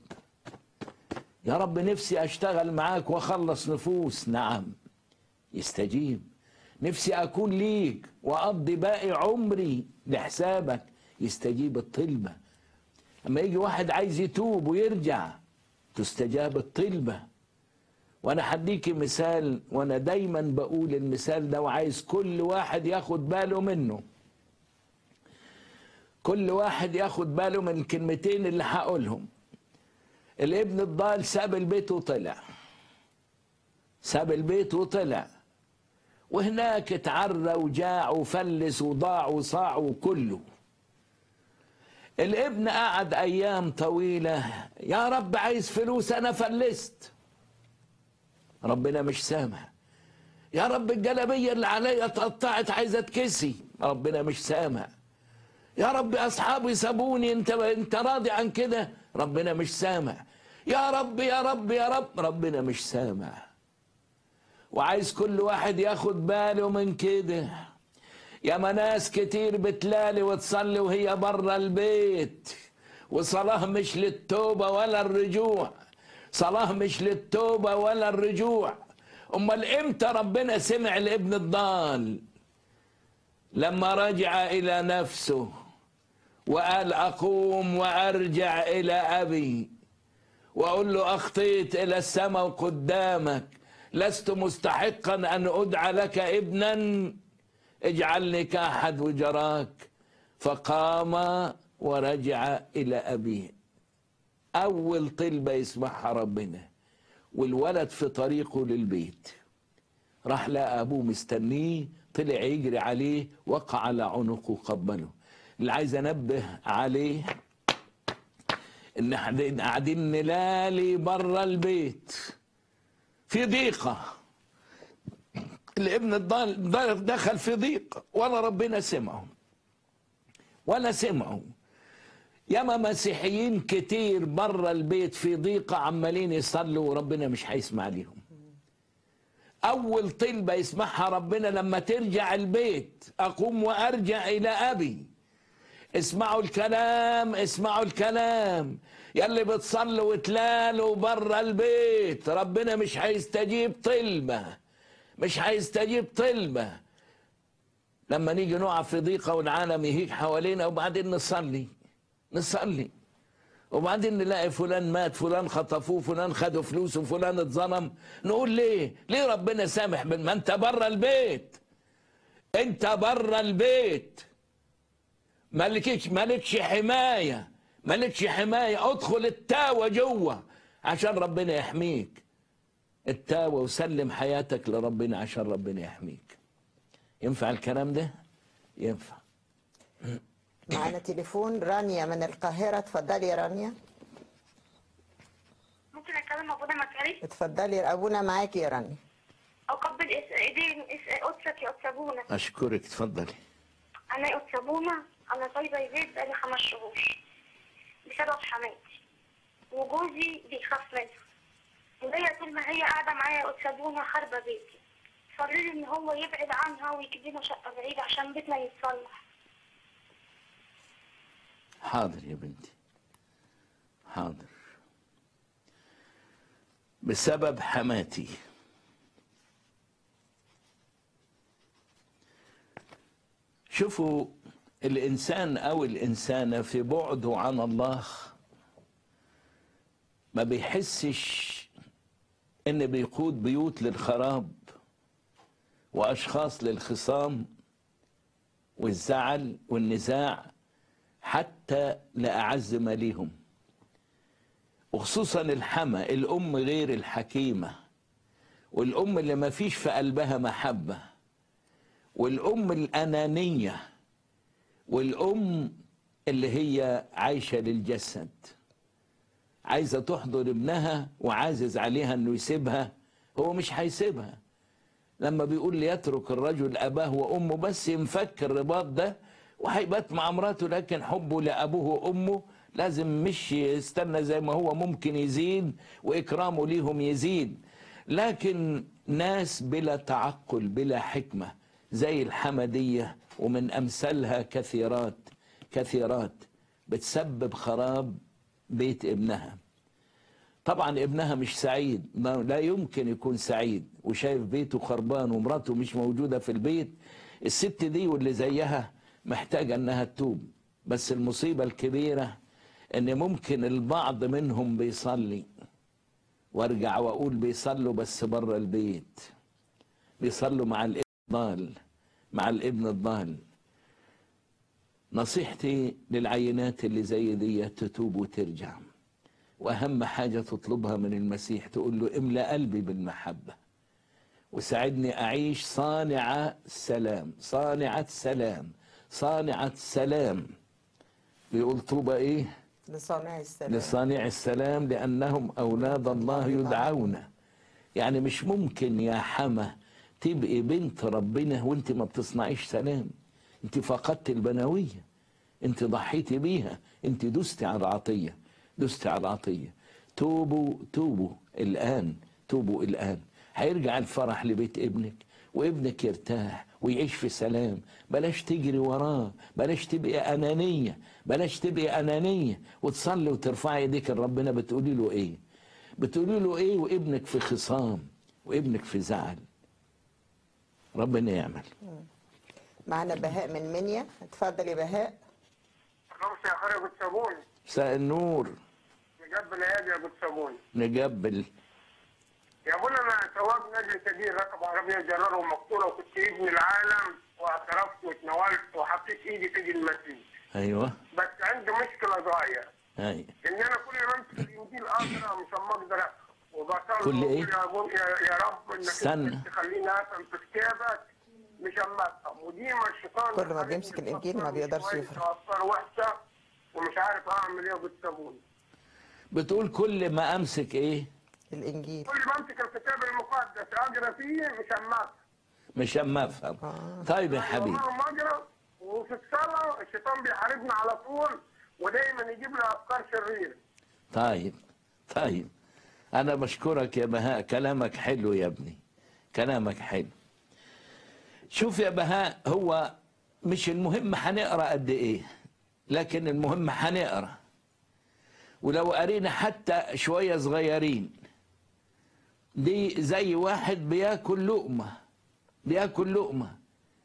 يا رب نفسي اشتغل معاك واخلص نفوس نعم يستجيب نفسي اكون ليك واقضي باقي عمري لحسابك يستجيب الطلبه اما يجي واحد عايز يتوب ويرجع تستجاب الطلبه وانا هديكي مثال وانا دايما بقول المثال ده وعايز كل واحد ياخد باله منه كل واحد ياخد باله من الكلمتين اللي هقولهم الابن الضال ساب البيت وطلع ساب البيت وطلع وهناك اتعرى وجاع وفلس وضاع وصاع وكله الابن قعد ايام طويله يا رب عايز فلوس انا فلست ربنا مش سامع يا رب الجلابيه اللي عليا اتقطعت عايزه اتكسي ربنا مش سامع يا رب اصحابي سابوني انت انت راضي عن كده ربنا مش سامع يا رب يا رب يا رب ربنا مش سامع وعايز كل واحد ياخد باله من كده يا ما ناس كتير بتلالي وتصلي وهي بره البيت وصلاة مش للتوبة ولا الرجوع صلاة مش للتوبة ولا الرجوع أمال إمتى ربنا سمع لابن الضال لما رجع إلى نفسه وقال أقوم وأرجع إلى أبي وأقول له أخطيت إلى السماء قدامك لست مستحقا أن أدعى لك ابنا اجعلني كأحد وجراك فقام ورجع إلى أبيه أول طلبة يسمعها ربنا والولد في طريقه للبيت راح لقى أبوه مستنيه طلع يجري عليه وقع على عنقه قبله اللي عايز أنبه عليه إن احنا قاعدين نلالي بره البيت في ضيقة الابن الضال دخل في ضيق ولا ربنا سمعه ولا سمعه ياما مسيحيين كتير بره البيت في ضيقة عمالين يصلوا وربنا مش هيسمع ليهم أول طلبة يسمعها ربنا لما ترجع البيت أقوم وأرجع إلى أبي اسمعوا الكلام اسمعوا الكلام يلي بتصلوا وتلالوا بره البيت ربنا مش هيستجيب طلبة مش هيستجيب طلبة لما نيجي نقع في ضيقة والعالم يهيج حوالينا وبعدين نصلي نصلي وبعدين نلاقي فلان مات فلان خطفوه فلان خدوا فلوسه فلان اتظلم نقول ليه ليه ربنا سامح بال- ما انت بره البيت انت بره البيت مالكش مالكش حمايه مالكش حمايه ادخل التاوه جوه عشان ربنا يحميك التاوه وسلم حياتك لربنا عشان ربنا يحميك ينفع الكلام ده ينفع معنا تليفون رانيا من القاهرة اتفضلي يا رانيا ممكن اكلم ابونا مكاري اتفضلي ابونا معاكي يا رانيا اقبل إس- ايدين إس- قدسك يا قدس ابونا اشكرك اتفضلي انا يا قدس ابونا انا طيبه البيت بقالي خمس شهور بسبب حماتي وجوزي بيخاف منها وهي طول ما هي قاعده معايا يا قدس ابونا خاربه بيتي صلي لي ان هو يبعد عنها ويجيب لنا شقه بعيده عشان بيتنا يتصلح حاضر يا بنتي حاضر بسبب حماتي شوفوا الإنسان أو الإنسانة في بعده عن الله ما بيحسش إن بيقود بيوت للخراب وأشخاص للخصام والزعل والنزاع حتى لأعز ما ليهم وخصوصا الحما الأم غير الحكيمة والأم اللي ما فيش في قلبها محبة والأم الأنانية والأم اللي هي عايشة للجسد عايزة تحضر ابنها وعازز عليها انه يسيبها هو مش هيسيبها لما بيقول لي يترك الرجل اباه وامه بس ينفك الرباط ده وهيبات مع مراته لكن حبه لابوه وامه لازم مش يستنى زي ما هو ممكن يزيد واكرامه ليهم يزيد لكن ناس بلا تعقل بلا حكمه زي الحمديه ومن امثالها كثيرات كثيرات بتسبب خراب بيت ابنها طبعا ابنها مش سعيد ما لا يمكن يكون سعيد وشايف بيته خربان ومراته مش موجودة في البيت الست دي واللي زيها محتاجة انها تتوب بس المصيبة الكبيرة ان ممكن البعض منهم بيصلي وارجع واقول بيصلوا بس بره البيت بيصلوا مع الابن الضال مع الابن الضال نصيحتي للعينات اللي زي دي تتوب وترجع واهم حاجه تطلبها من المسيح تقول له املا قلبي بالمحبه وساعدني اعيش صانع سلام صانعه سلام صانعه سلام بيقول طوبى ايه لصانع السلام لصانع السلام لانهم اولاد الله يدعون يعني مش ممكن يا حما تبقي بنت ربنا وانت ما بتصنعيش سلام انت فقدت البنويه انت ضحيتي بيها انت دستي على العطيه دستي على العطيه توبوا توبوا الان توبوا الان هيرجع الفرح لبيت ابنك وابنك يرتاح ويعيش في سلام بلاش تجري وراه بلاش تبقي أنانية بلاش تبقي أنانية وتصلي وترفعي ايديك لربنا بتقولي له ايه بتقولي له ايه وابنك في خصام وابنك في زعل ربنا يعمل معنا بهاء من منيا اتفضل يا بهاء خمسة يا خير يا ابو صابون مساء النور نجاب العيادة يا ابو صابون نجبل يا ابونا انا سواق نجل كبير ركب عربيه جرار ومقتوله وكنت ابن العالم واعترفت واتناولت وحطيت ايدي في المسيح ايوه بس عندي مشكله ضايع اي ان انا كل ما امسك الانجيل اقرا مش ما اقدر افهم وبصلي كل إيه؟ وأقول يا أبو يا, يا رب انك استنى. أنت تخليني افهم في كتابك مش اما افهم ودي ما الشيطان كل ما بيمسك الإنجيل ما بيقدرش شوية يفهم. افكار وحشه ومش عارف اعمل ايه بالصابون بتقول كل ما امسك ايه الانجيل كل ما امسك الكتاب المقدس اقرا فيه مش اما افهم مش اما افهم طيب يا حبيبي والله ما اقرا وفي الصلاه الشيطان بيحاربنا على طول ودايما يجيب لنا افكار شريره طيب طيب أنا بشكرك يا بهاء كلامك حلو يا ابني كلامك حلو شوف يا بهاء هو مش المهم هنقرا قد ايه لكن المهم هنقرا ولو قرينا حتى شويه صغيرين دي زي واحد بياكل لقمه بياكل لقمه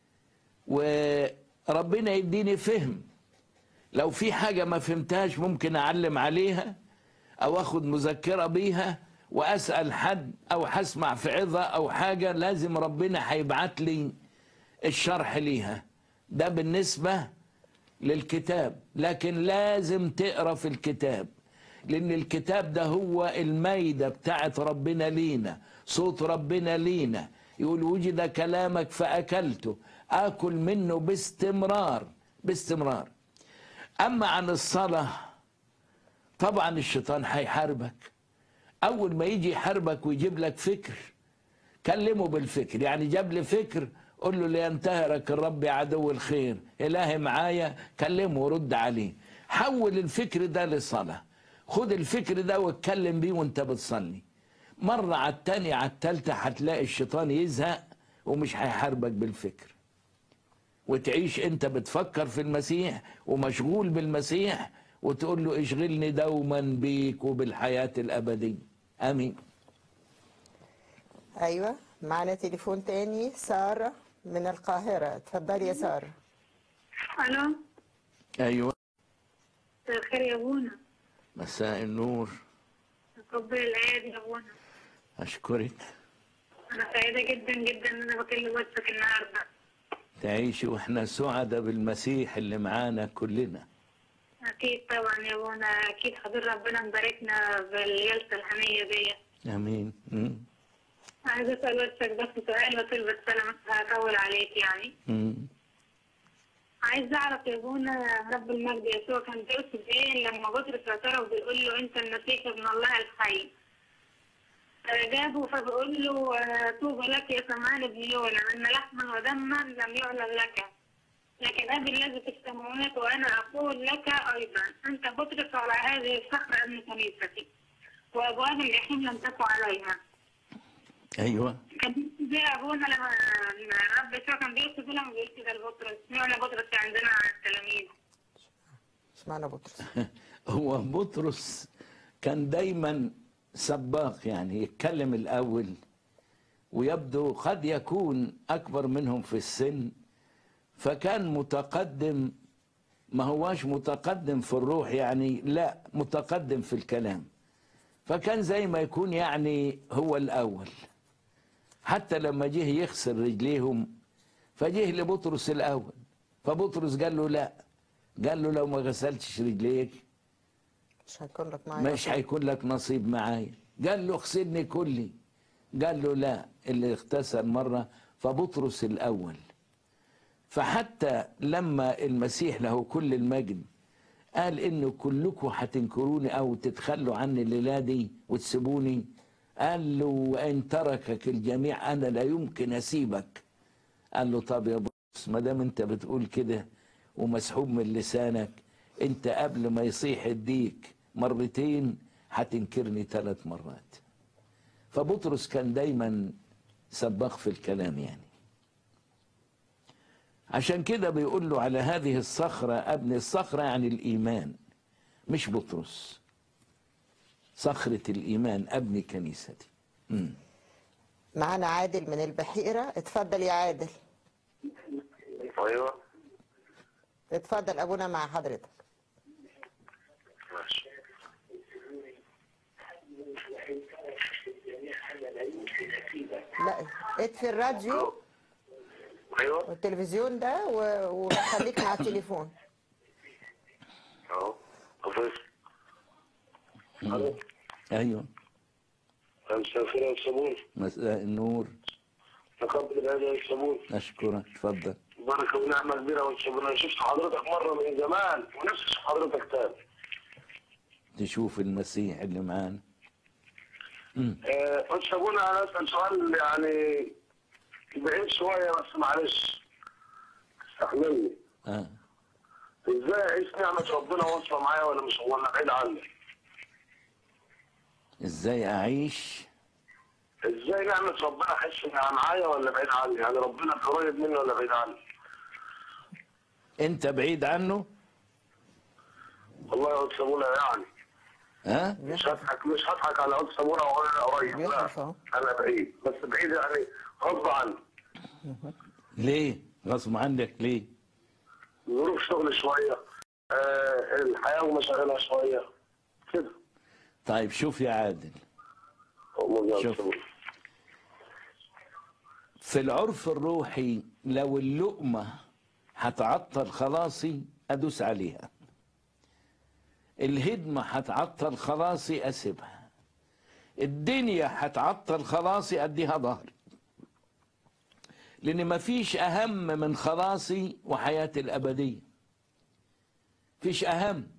وربنا يديني فهم لو في حاجه ما فهمتهاش ممكن اعلم عليها او اخد مذكره بيها واسال حد او هسمع في عظه او حاجه لازم ربنا هيبعت لي الشرح ليها ده بالنسبه للكتاب لكن لازم تقرا في الكتاب لان الكتاب ده هو المايده بتاعت ربنا لينا صوت ربنا لينا يقول وجد كلامك فاكلته اكل منه باستمرار باستمرار اما عن الصلاه طبعا الشيطان هيحاربك اول ما يجي يحاربك ويجيب لك فكر كلمه بالفكر يعني جاب لي فكر قول له لينتهرك الرب يا عدو الخير الهي معايا كلمه ورد عليه حول الفكر ده لصلاه خد الفكر ده واتكلم بيه وانت بتصلي مرة على التانية على التالتة هتلاقي الشيطان يزهق ومش هيحاربك بالفكر وتعيش انت بتفكر في المسيح ومشغول بالمسيح وتقول له اشغلني دوما بيك وبالحياة الأبدية آمين ايوه معنا تليفون تاني ساره من القاهره اتفضلي يا ساره الو أيوة مساء الخير يا ابونا مساء النور ربنا العيادي يا ابونا أشكرك انا سعيده جدا جدا ان انا بكلم وشك النهارده تعيشي واحنا سعداء بالمسيح اللي معانا كلنا اكيد طبعا يا ابونا اكيد حضور ربنا مباركنا بالجلسه الهنيه دي آمين مم. عايزه اسال وشك بس سؤال وطلب السلام مش هطول عليك يعني مم. عايز اعرف يا ابونا رب المجد يسوع كان بيقصد ايه لما بطرس اعترف بيقول له انت المسيح ابن الله الحي فجابه فبيقول له آه، طوبى لك يا سمعان ابن يونا ان لحما ودما لم يعلن لك لكن ابي الذي في السماوات وانا اقول لك ايضا انت بطرس على هذه الصخره ابن كنيستي وابواب الجحيم لم تقع عليها أيوة كان بيقصد ايه يا ابونا لما الرب يسوع كان بيقصد ايه لما بيقول كده لبطرس؟ معنى بطرس عندنا على التلاميذ اشمعنى بطرس هو بطرس كان دايما سباق يعني يتكلم الأول ويبدو قد يكون أكبر منهم في السن فكان متقدم ما هواش متقدم في الروح يعني لا متقدم في الكلام فكان زي ما يكون يعني هو الأول حتى لما جه يغسل رجليهم فجه لبطرس الأول فبطرس قال له لا قال له لو ما غسلتش رجليك مش هيكون لك معايا مش هيكون لك نصيب معايا قال له اغسلني كلي قال له لا اللي اغتسل مرة فبطرس الأول فحتى لما المسيح له كل المجد قال إنه كلكم هتنكروني أو تتخلوا عني الليلة دي وتسيبوني قال له وإن تركك الجميع أنا لا يمكن أسيبك قال له طب يا بطرس ما دام أنت بتقول كده ومسحوب من لسانك أنت قبل ما يصيح الديك مرتين هتنكرني ثلاث مرات فبطرس كان دايما سباق في الكلام يعني عشان كده بيقول له على هذه الصخرة ابني الصخرة يعني الإيمان مش بطرس صخرة الإيمان أبني كنيستي مم. معانا عادل من البحيرة اتفضل يا عادل ايوه اتفضل ابونا مع حضرتك ماشي لا اطفي الراديو ايوه والتلفزيون ده و- وخليك مع التليفون اهو قفص الو أيوه مساء الخير يا صابون مساء النور تقبل هذا يا صابون أشكرك اتفضل بركه ونعمه كبيره والصابون انا شفت حضرتك مره من زمان ونفسي اشوف حضرتك تاني تشوف المسيح اللي معانا آه، قلت صابون انا اسال سؤال يعني بعيد شويه بس معلش استحملني آه. ازاي اعيش نعمه ربنا واصله معايا ولا مش ولا بعيد عني؟ إزاي أعيش ازاي نعمه ربنا احس انها معايا ولا بعيد عني؟ يعني ربنا قريب مني ولا بعيد عني؟ أنت بعيد عنه والله يا قدس ابونا يعني ها مش هضحك مش هضحك على قدس ابونا واقول انا قريب لا بيصرف أهو. انا بعيد بس بعيد يعني غصب عني ليه غصب عنك ليه ظروف شغل شويه آه الحياه ومشاغلها شويه كده طيب شوف يا عادل أمور يا شوف. قدس أبونا. في العرف الروحي لو اللقمة هتعطل خلاصي أدوس عليها الهدمة هتعطل خلاصي أسيبها الدنيا هتعطل خلاصي أديها ظهري لأن مفيش أهم من خلاصي وحياتي الأبدية فيش أهم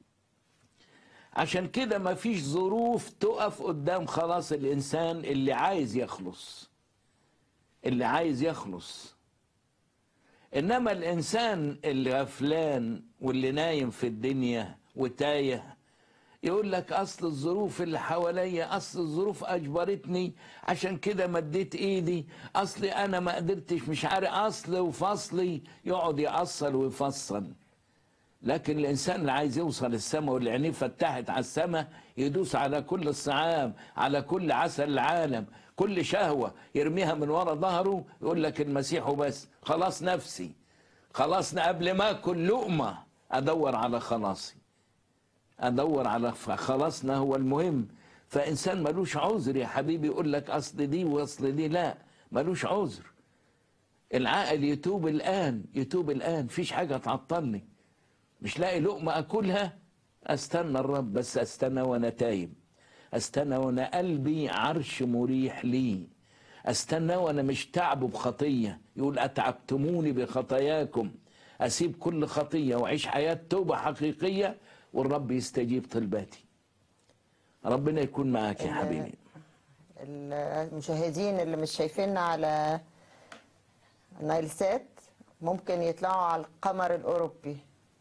عشان كده مفيش ظروف تقف قدام خلاص الإنسان اللي عايز يخلص اللي عايز يخلص انما الانسان اللي غفلان واللي نايم في الدنيا وتايه يقول لك اصل الظروف اللي حواليا اصل الظروف اجبرتني عشان كده مديت ايدي اصلي انا ما قدرتش مش عارف اصل وفصلي يقعد يأصل ويفصل لكن الانسان اللي عايز يوصل السماء واللي عينيه فتحت على السماء يدوس على كل الصعاب على كل عسل العالم كل شهوه يرميها من ورا ظهره يقول لك المسيح وبس خلاص نفسي خلاص قبل ما اكل لقمه ادور على خلاصي ادور على خلاصنا هو المهم فانسان ملوش عذر يا حبيبي يقول لك اصل دي واصل دي لا ملوش عذر العقل يتوب الان يتوب الان فيش حاجه تعطلني مش لاقي لقمة أكلها أستنى الرب بس أستنى وأنا تايب أستنى وأنا قلبي عرش مريح لي أستنى وأنا مش تعب بخطية يقول أتعبتموني بخطاياكم أسيب كل خطية وأعيش حياة توبة حقيقية والرب يستجيب طلباتي ربنا يكون معاك يا حبيبي المشاهدين اللي مش شايفيننا على نايل سات ممكن يطلعوا على القمر الأوروبي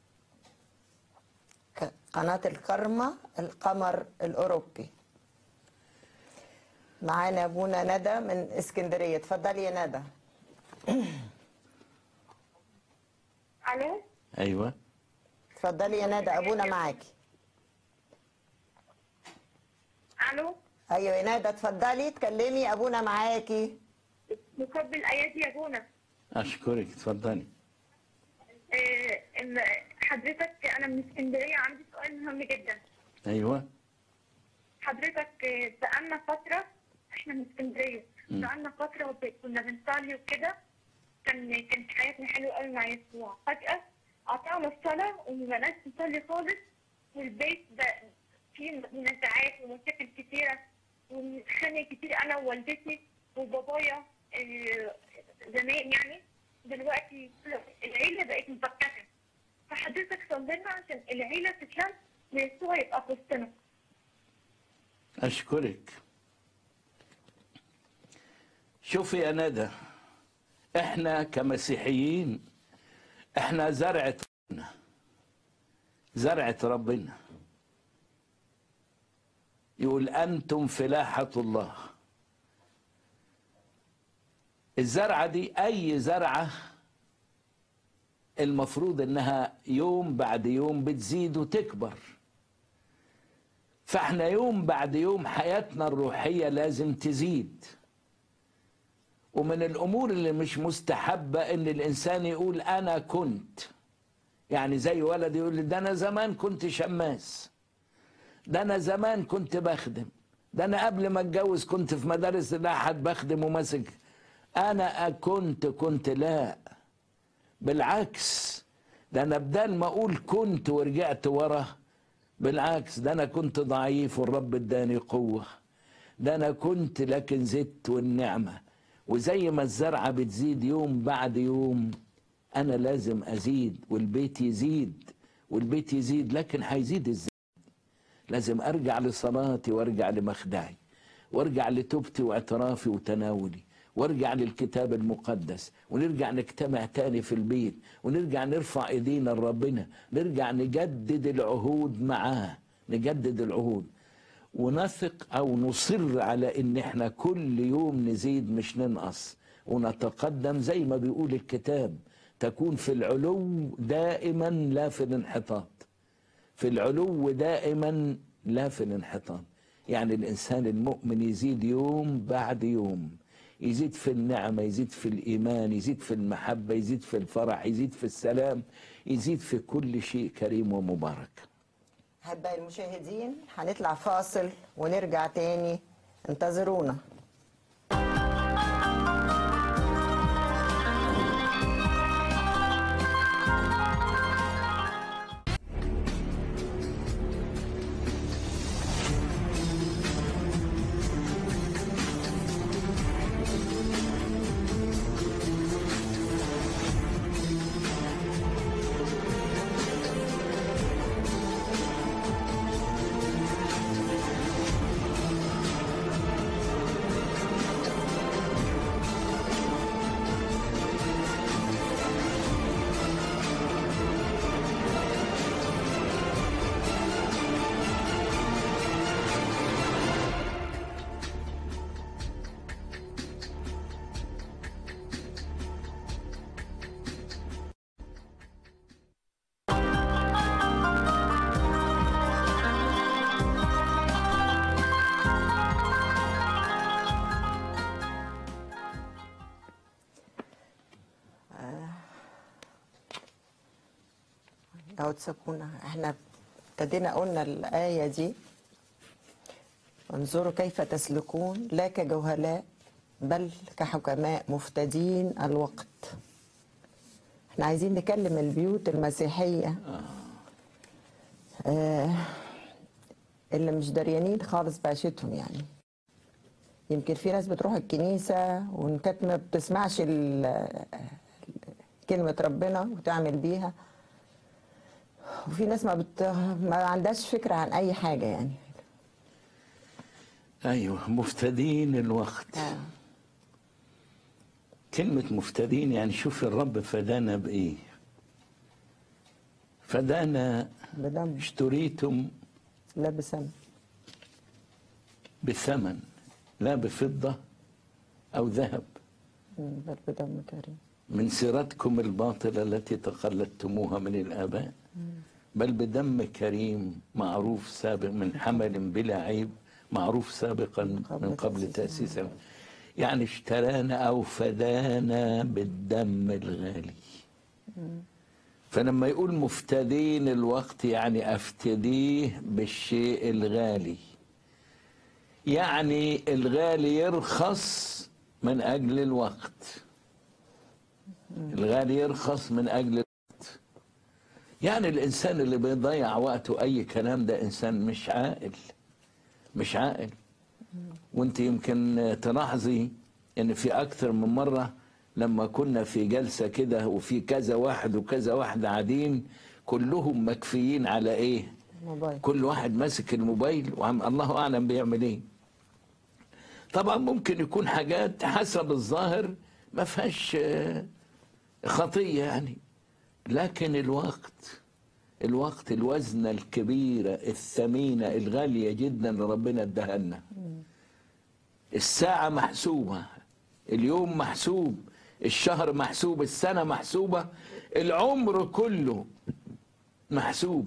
ك- قناة الكرمة القمر الأوروبي معانا أبونا ندى من اسكندرية اتفضلي يا ندى الو أيوة اتفضلي يا ندى أبونا معاكي الو أيوة يا ندى اتفضلي اتكلمي أبونا معاكي مقبل الايات يا ابونا أشكرك اتفضلي آه، إن حضرتك انا من اسكندريه عندي سؤال مهم جدا أيوة حضرتك آه، بقالنا فتره احنا من اسكندريه مم. بقالنا فتره وب- كنا بنصلي وكده كان كانت حياتنا حلوه قوي مع يسوع فجاه قطعنا الصلاه وما بقناش نصلي خالص والبيت بقى فيه منازعات ومشاكل كتيره وبنتخانق كتير انا ووالدتي وبابايا آه، زمان يعني دلوقتي العيله بقت مفككه فحضرتك صلي لنا عشان العيله تتلم ويسوع يبقى في وسطنا أشكرك شوفي يا ندى احنا كمسيحيين احنا زرعة ربنا زرعة ربنا يقول أنتم فلاحة الله الزرعة دي أي زرعة المفروض إنها يوم بعد يوم بتزيد وتكبر فاحنا يوم بعد يوم حياتنا الروحية لازم تزيد ومن الأمور اللي مش مستحبة إن الإنسان يقول أنا كنت يعني زي ولد يقول لي ده أنا زمان كنت شماس ده أنا زمان كنت بخدم ده أنا قبل ما أتجوز كنت في مدارس الأحد بخدم وماسك أنا كنت كنت لا بالعكس ده أنا بدل ما أقول كنت ورجعت ورا بالعكس ده أنا كنت ضعيف والرب اداني قوة ده أنا كنت لكن زدت والنعمة وزي ما الزرعة بتزيد يوم بعد يوم أنا لازم أزيد والبيت يزيد والبيت يزيد لكن هيزيد ازاي لازم أرجع لصلاتي وأرجع لمخدعي وأرجع لتوبتي واعترافي وتناولي وارجع للكتاب المقدس ونرجع نجتمع تاني في البيت ونرجع نرفع ايدينا لربنا نرجع نجدد العهود معاه نجدد العهود ونثق او نصر على ان احنا كل يوم نزيد مش ننقص ونتقدم زي ما بيقول الكتاب تكون في العلو دائما لا في الانحطاط في العلو دائما لا في الانحطاط يعني الانسان المؤمن يزيد يوم بعد يوم يزيد في النعمة يزيد في الإيمان يزيد في المحبة يزيد في الفرح يزيد في السلام يزيد في كل شيء كريم ومبارك أحبائي المشاهدين هنطلع فاصل ونرجع تاني انتظرونا لو تسكونا احنا ابتدينا قلنا الآية دي انظروا كيف تسلكون لا كجهلاء بل كحكماء مفتدين الوقت احنا عايزين نكلم البيوت المسيحية آه اللي مش دريانين خالص بعيشتهم يعني يمكن في ناس بتروح الكنيسة وإن كانت ما بتسمعش ال- كلمة ربنا وتعمل بيها وفي ناس ما بت... ما عندهاش فكرة عن أي حاجة يعني أيوة مفتدين الوقت آه. كلمة مفتدين يعني شوف الرب فدانا بإيه فدانا بدم اشتريتم لا بسم بثمن لا بفضة أو ذهب مم، بل بدم كريم من سيرتكم الباطلة التي تقلدتموها من الآباء بل بدم كريم معروف سابق من حمل بلا عيب معروف سابقا قبل من قبل تأسيس تأسيس يعني اشترانا أو فدانا بالدم الغالي فلما يقول مفتدين الوقت يعني أفتديه بالشيء الغالي يعني الغالي يرخص من أجل الوقت الغالي يرخص من أجل الوقت يعني الإنسان اللي بيضيع وقته أي كلام ده إنسان مش عاقل مش عاقل وانت يمكن تلاحظي ان في اكثر من مره لما كنا في جلسه كده وفي كذا واحد وكذا واحد قاعدين كلهم مكفيين على ايه موبايل كل واحد ماسك الموبايل وعم الله اعلم بيعمل ايه طبعا ممكن يكون حاجات حسب الظاهر ما فيهاش آه، خطيه يعني لكن الوقت الوقت الوزنه الكبيره الثمينه الغاليه جدا اللي ربنا اداها لنا الساعه محسوبه اليوم محسوب الشهر محسوب السنة محسوبة العمر كله محسوب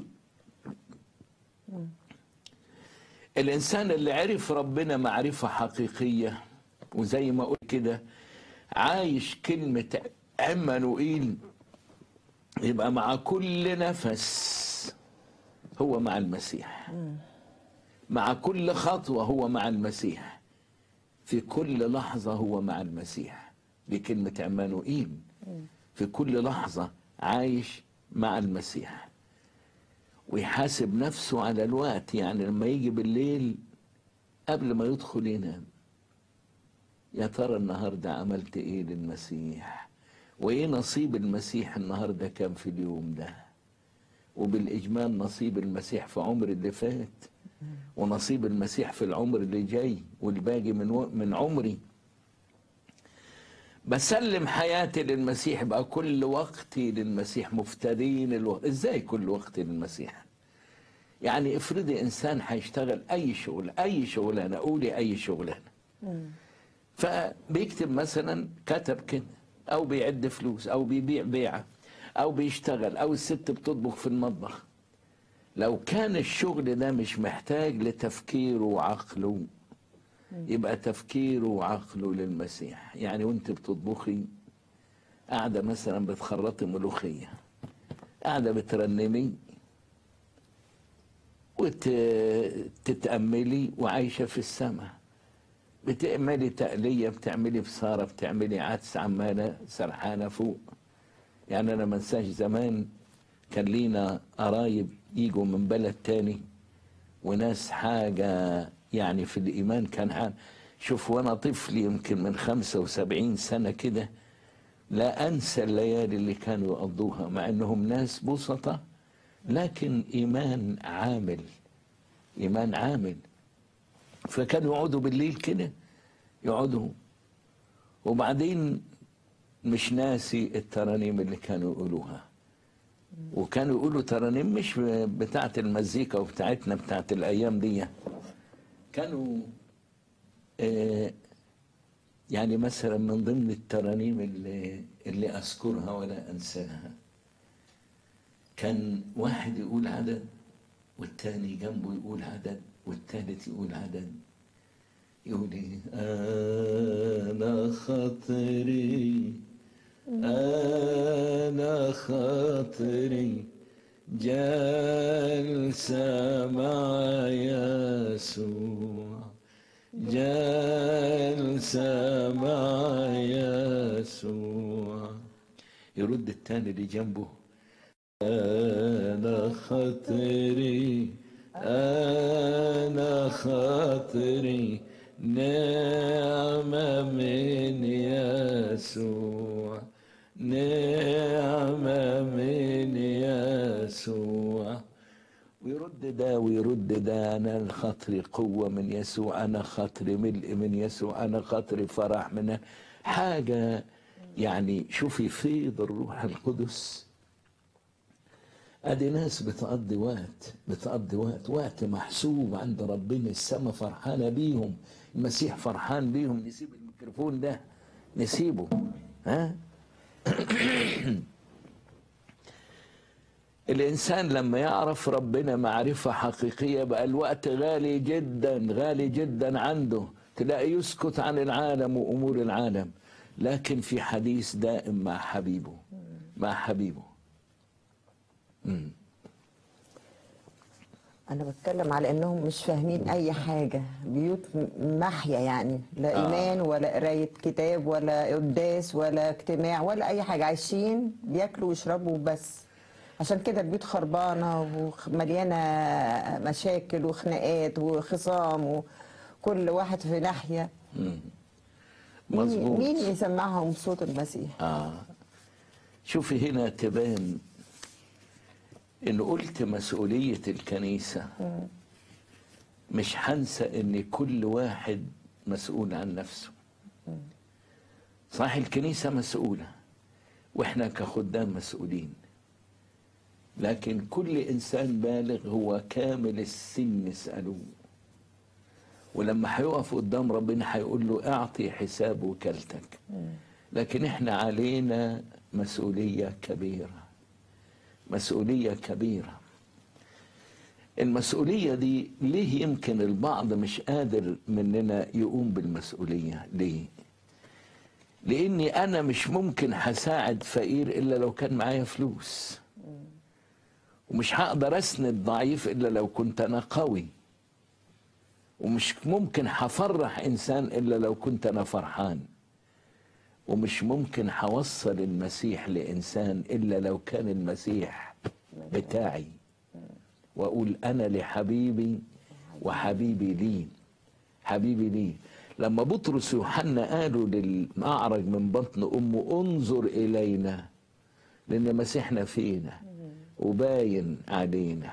الإنسان اللي عرف ربنا معرفة حقيقية وزي ما قلت كده عايش كلمة عمانوئيل يبقى مع كل نفس هو مع المسيح مع كل خطوة هو مع المسيح في كل لحظة هو مع المسيح دي كلمة عمانوئيل في كل لحظة عايش مع المسيح ويحاسب نفسه على الوقت يعني لما يجي بالليل قبل ما يدخل ينام يا ترى النهارده عملت ايه للمسيح وايه نصيب المسيح النهارده كان في اليوم ده وبالاجمال نصيب المسيح في عمر اللي فات ونصيب المسيح في العمر اللي جاي والباقي من و... من عمري بسلم حياتي للمسيح بقى كل وقتي للمسيح مفتدين الوقت ازاي كل وقتي للمسيح يعني افرضي انسان هيشتغل اي شغل اي شغلانه قولي اي شغلانه فبيكتب مثلا كتب كده او بيعد فلوس او بيبيع بيعه او بيشتغل او الست بتطبخ في المطبخ لو كان الشغل ده مش محتاج لتفكيره وعقله يبقى تفكيره وعقله للمسيح يعني وانت بتطبخي قاعده مثلا بتخرطي ملوخيه قاعده بترنمي وتتأملي وعايشة في السماء بتعملي تقلية بتعملي بصارة بتعملي عدس عمالة سرحانة فوق يعني أنا ما انساش زمان كان لينا قرايب يجوا من بلد تاني وناس حاجة يعني في الإيمان كان حال شوف وأنا طفل يمكن من خمسة وسبعين سنة كده لا أنسى الليالي اللي كانوا يقضوها مع أنهم ناس بسطة لكن إيمان عامل إيمان عامل فكانوا يقعدوا بالليل كده يقعدوا وبعدين مش ناسي الترانيم اللي كانوا يقولوها وكانوا يقولوا ترانيم مش بتاعة المزيكا وبتاعتنا بتاعة الأيام دي كانوا آه يعني مثلا من ضمن الترانيم اللي, اللي أذكرها ولا أنساها كان واحد يقول عدد والتاني جنبه يقول عدد والتالت يقول عدد يقول ايه انا خاطري انا خاطري جالسة مع يسوع جالسة مع يسوع يرد التاني اللي جنبه أنا خاطري أنا خاطري نعمة من يسوع نعمة من يسوع ويرد ده ويرد ده أنا الخاطري قوة من يسوع أنا خاطري ملء من يسوع أنا خاطري فرح من حاجة يعني شوفي فيض الروح القدس ادي ناس بتقضي وقت بتقضي وقت وقت محسوب عند ربنا السما فرحانه بيهم المسيح فرحان بيهم نسيب الميكروفون ده نسيبه ها الانسان لما يعرف ربنا معرفه حقيقيه بقى الوقت غالي جدا غالي جدا عنده تلاقي يسكت عن العالم وامور العالم لكن في حديث دائم مع حبيبه مع حبيبه مم. انا بتكلم على انهم مش فاهمين اي حاجه بيوت محيا يعني لا آه. ايمان ولا قرايه كتاب ولا قداس ولا اجتماع ولا اي حاجه عايشين بياكلوا ويشربوا بس عشان كده البيوت خربانه ومليانه مشاكل وخناقات وخصام وكل واحد في ناحيه مم. مين, مظبوط مين يسمعهم صوت المسيح آه. شوفي هنا تبان إن قلت مسؤولية الكنيسة مش هنسى إن كل واحد مسؤول عن نفسه صح الكنيسة مسؤولة وإحنا كخدام مسؤولين لكن كل إنسان بالغ هو كامل السن يسألوه ولما هيقف قدام ربنا هيقول له اعطي حساب وكالتك لكن احنا علينا مسؤولية كبيرة مسؤولية كبيرة المسؤولية دي ليه يمكن البعض مش قادر مننا يقوم بالمسؤولية ليه لاني انا مش ممكن هساعد فقير الا لو كان معايا فلوس ومش هقدر اسند ضعيف الا لو كنت انا قوي ومش ممكن هفرح انسان الا لو كنت انا فرحان ومش ممكن هوصل المسيح لانسان الا لو كان المسيح بتاعي واقول انا لحبيبي وحبيبي لي حبيبي لي لما بطرس ويوحنا قالوا للأعرج من بطن أمه انظر إلينا لأن مسيحنا فينا وباين علينا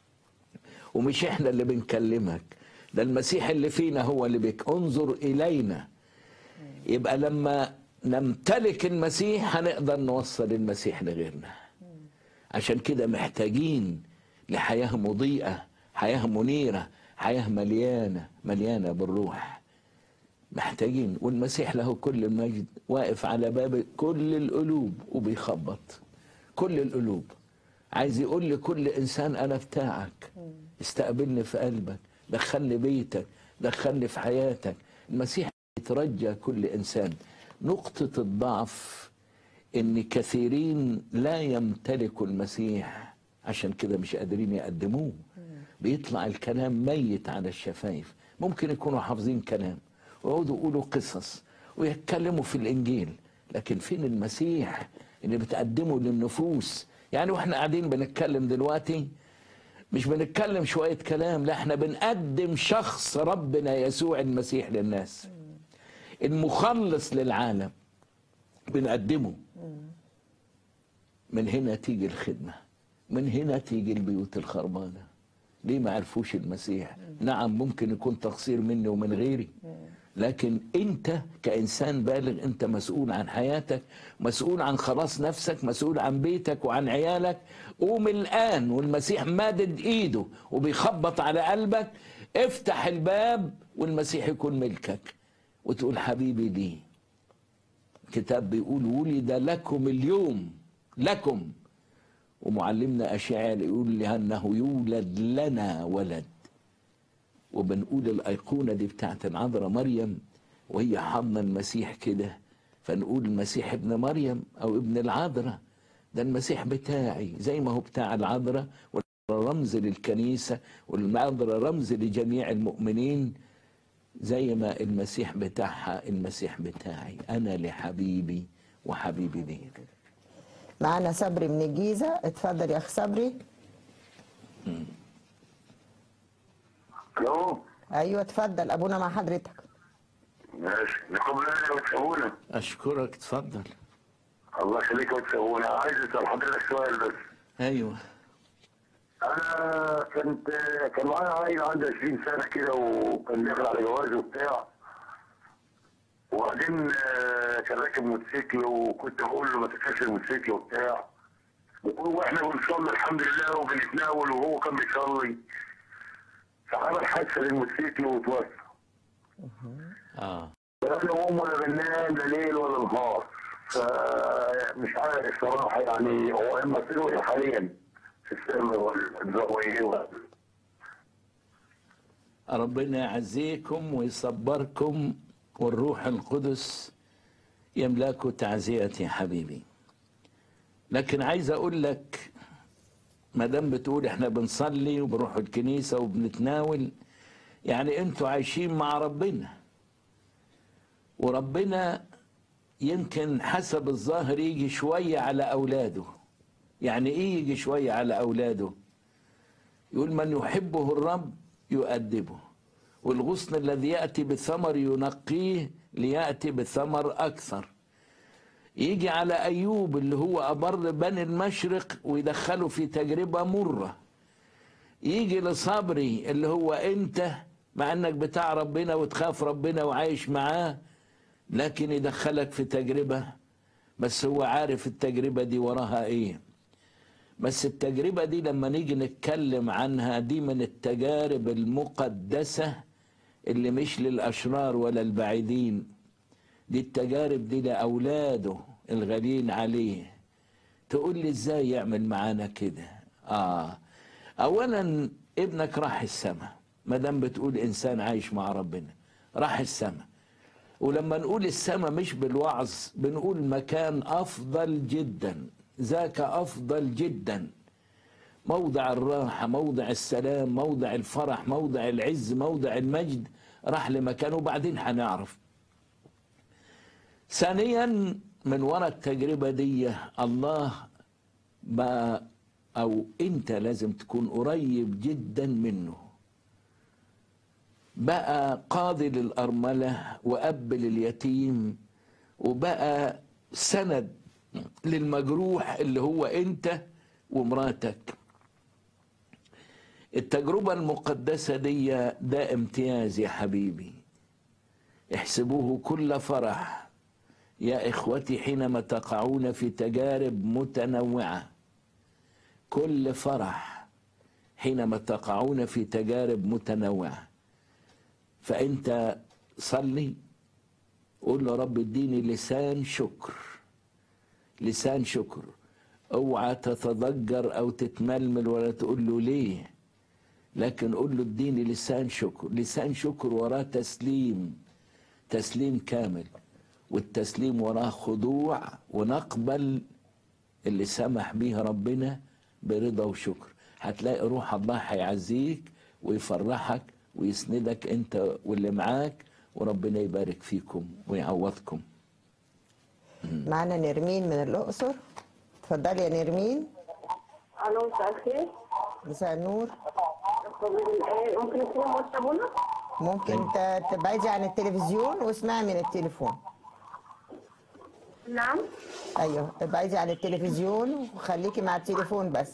ومش احنا اللي بنكلمك ده المسيح اللي فينا هو اللي بك انظر إلينا يبقى لما نمتلك المسيح هنقدر نوصل المسيح لغيرنا عشان كده محتاجين لحياة مضيئة حياة منيرة حياة مليانة مليانة بالروح محتاجين والمسيح له كل المجد واقف على باب كل القلوب وبيخبط كل القلوب عايز يقول لكل انسان انا بتاعك استقبلني في قلبك دخلني بيتك دخلني في حياتك المسيح يترجى كل انسان نقطة الضعف ان كثيرين لا يمتلكوا المسيح عشان كده مش قادرين يقدموه بيطلع الكلام ميت على الشفايف ممكن يكونوا حافظين كلام ويقعدوا يقولوا قصص ويتكلموا في الانجيل لكن فين المسيح اللي بتقدمه للنفوس يعني واحنا قاعدين بنتكلم دلوقتي مش بنتكلم شوية كلام لا احنا بنقدم شخص ربنا يسوع المسيح للناس المخلص للعالم بنقدمه من هنا تيجي الخدمة من هنا تيجي البيوت الخربانة ليه ما عرفوش المسيح نعم ممكن يكون تقصير مني ومن غيري لكن انت كانسان بالغ انت مسؤول عن حياتك مسؤول عن خلاص نفسك مسؤول عن بيتك وعن عيالك قوم الان والمسيح مادد ايده وبيخبط على قلبك افتح الباب والمسيح يكون ملكك وتقول حبيبي لي الكتاب بيقول ولد لكم اليوم لكم ومعلمنا اشعياء يقول لانه يولد لنا ولد وبنقول الأيقونة دي بتاعت العذراء مريم وهي حضن المسيح كده فنقول المسيح ابن مريم أو ابن العذراء ده المسيح بتاعي زي ما هو بتاع العذراء رمز للكنيسة والعذراء رمز لجميع المؤمنين زي ما المسيح بتاعها المسيح بتاعي أنا لحبيبي وحبيبي لي معانا صبري من الجيزة اتفضل يا أخ صبري الو أيوة اتفضل أبونا مع حضرتك ماشي نقوم لنا وتسوونا أشكرك تفضل الله يخليك وتسوونا عايز اسال حضرتك سؤال بس أيوه انا كنت كان معايا عيل عنده 20 سنه كده وكان داخل على جواز وبتاع وبعدين آه، كان راكب موتوسيكل وكنت بقول له ما تركبش الموتوسيكل وبتاع واحنا بنصلي الحمد لله وبنتناول وهو كان بيصلي فعمل حادثه للموتوسيكل وتوفى آه انا وامه لا بننام لا ليل ولا نهار فمش عارف صراحه يعني هو اما مصيره ايه حاليا في السر والنظام ايه ولا- ربنا يعزيكم ويصبركم والروح القدس يملاكوا تعزيتي يا حبيبي لكن عايز اقول لك ما دام بتقول احنا بنصلي وبنروح الكنيسه وبنتناول يعني انتوا عايشين مع ربنا وربنا يمكن حسب الظاهر يجي شويه على اولاده يعني ايه يجي شويه على اولاده يقول من يحبه الرب يؤدبه والغصن الذي يأتي بثمر ينقيه ليأتي بثمر أكثر يجي على أيوب اللي هو أبر بني المشرق ويدخله في تجربة مرة يجي لصبري اللي هو أنت مع أنك بتاع ربنا وتخاف ربنا وعايش معاه لكن يدخلك في تجربة بس هو عارف التجربة دي وراها إيه بس التجربة دي لما نيجي نتكلم عنها دي من التجارب المقدسة اللي مش للأشرار ولا البعيدين دي التجارب دي لأولاده الغاليين عليه تقول لي ازاي يعمل معانا كده اه اولا ابنك راح السماء ما دام بتقول انسان عايش مع ربنا راح السماء ولما نقول السماء مش بالوعظ بنقول مكان افضل جدا ذاك افضل جدا موضع الراحه موضع السلام موضع الفرح موضع العز موضع المجد راح لمكان وبعدين هنعرف ثانيا من وراء التجربة دي الله بقى أو أنت لازم تكون قريب جدا منه بقى قاضي للأرملة وأب لليتيم وبقى سند للمجروح اللي هو أنت ومراتك التجربة المقدسة دي ده امتياز يا حبيبي احسبوه كل فرح يا إخوتي حينما تقعون في تجارب متنوعة كل فرح حينما تقعون في تجارب متنوعة فأنت صلي قول له رب اديني لسان شكر لسان شكر اوعى تتضجر او تتململ ولا تقول له ليه لكن قول له اديني لسان شكر لسان شكر وراه تسليم تسليم كامل والتسليم وراه خضوع ونقبل اللي سمح بيه ربنا برضا وشكر هتلاقي روح الله هيعزيك ويفرحك ويسندك انت واللي معاك وربنا يبارك فيكم ويعوضكم معنا نرمين من الأقصر اتفضلي يا نرمين الو مساء الخير مساء النور آه، ممكن يكون موت ابونا ممكن ت- تبعدي عن التلفزيون واسمعي من التليفون نعم ايوه ابعدي عن التلفزيون وخليكي مع التليفون بس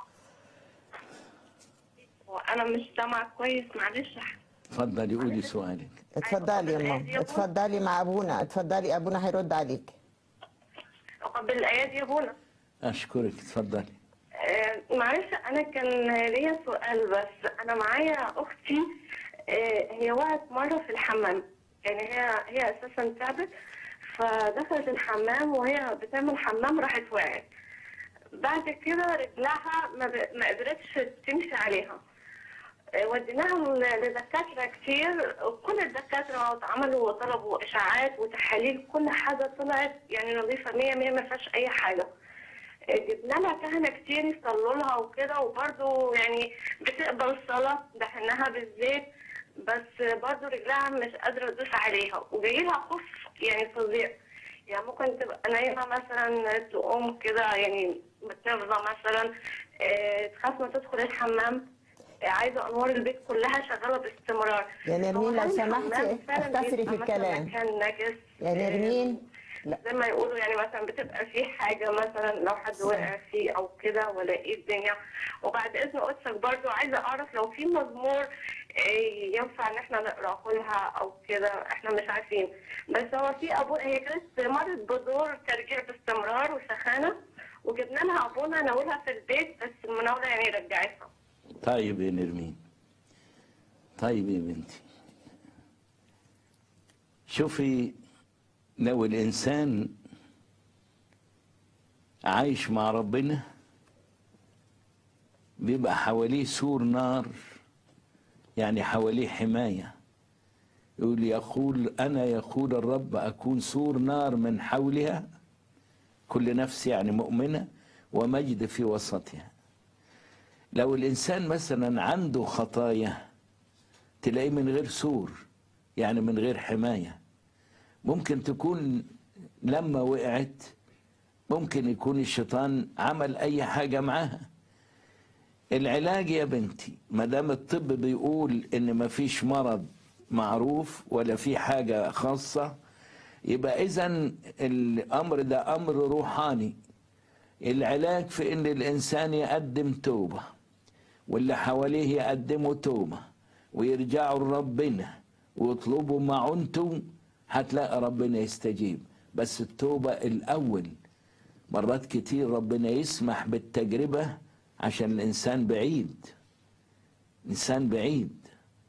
وانا مش سامعه كويس معلش اتفضلي قولي سؤالك اتفضلي يا ماما اتفضلي مع ابونا اتفضلي ابونا هيرد عليك اقبل الايات يا ابونا اشكرك اتفضلي آه، معلش انا كان ليا سؤال بس انا معايا اختي آه، هي وقعت مره في الحمام يعني هي هي اساسا تعبت فدخلت الحمام وهي بتعمل حمام راحت وقعت بعد كده رجلها ما, ب... ما قدرتش تمشي عليها آه، وديناها ل- لدكاترة كتير وكل الدكاترة اتعملوا وطلبوا إشاعات وتحاليل كل حاجة طلعت يعني نظيفة مية مية ما فيهاش أي حاجة آه، جبنا لها كهنة كتير يصلوا لها وكده وبرضه يعني بتقبل الصلاة دهناها بالزيت بس برضه رجلها مش قادرة تدوس عليها وجاي لها خوف يعني فظيع يعني ممكن تبقى نايمة مثلا تقوم كده يعني بتفضى مثلا آه، تخاف ما تدخل الحمام آه، عايزة أنوار البيت كلها شغالة باستمرار يا نرمين هو لو هل سمحتي الحمام فعلاً اختصري في بيبقى مثلاً الكلام مكان نجس يا نرمين لا زي ما يقولوا يعني مثلا بتبقى في حاجة مثلا لو حد وقع فيه أو كده ولا إيه الدنيا وبعد إذن قدسك برضو عايزة أعرف لو في مزمور آه، ينفع إن إحنا نقرأه لها أو كده إحنا مش عارفين بس هو في أبو هي كانت مرت بدور ترجيع باستمرار وسخانة وجبنا لها أبونا ناولها في البيت بس المناولة يعني رجعتها طيب يا نرمين طيب يا بنتي شوفي لو الإنسان عايش مع ربنا بيبقى حواليه سور نار يعني حواليه حماية يقول يقول أنا يقول الرب أكون سور نار من حولها كل نفس يعني مؤمنة ومجد في وسطها لو الإنسان مثلا عنده خطايا تلاقيه من غير سور يعني من غير حماية ممكن تكون لما وقعت ممكن يكون الشيطان عمل أي حاجة معاها العلاج يا بنتي ما دام الطب بيقول ان مفيش مرض معروف ولا في حاجه خاصه يبقى اذا الامر ده امر روحاني العلاج في ان الانسان يقدم توبه واللي حواليه يقدموا توبه ويرجعوا لربنا ويطلبوا معونته هتلاقي ربنا يستجيب بس التوبه الاول مرات كتير ربنا يسمح بالتجربه عشان الانسان بعيد انسان بعيد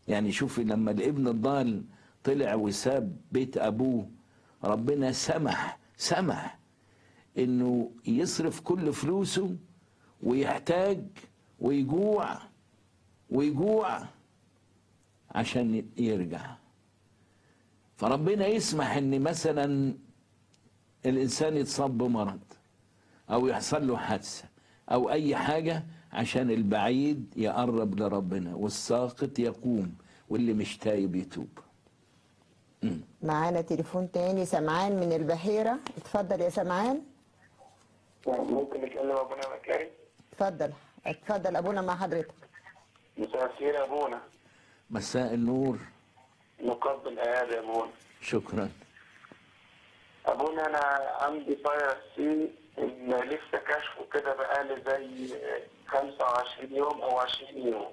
يعني شوفي لما الابن الضال طلع وساب بيت ابوه ربنا سمح سمح انه يصرف كل فلوسه ويحتاج ويجوع ويجوع عشان يرجع فربنا يسمح ان مثلا الانسان يتصاب بمرض او يحصل له حادثه او اي حاجه عشان البعيد يقرب لربنا والساقط يقوم واللي مش تايب يتوب مم. معانا تليفون تاني سمعان من البحيرة اتفضل يا سمعان ممكن نتكلم ابونا مكاري اتفضل اتفضل ابونا مع حضرتك مساء الخير يا ابونا مساء النور نقبل ايادي يا ابونا شكرا ابونا انا عندي فيروس سي ان لسه كشفه كده بقالي زي 25 يوم او 20 يوم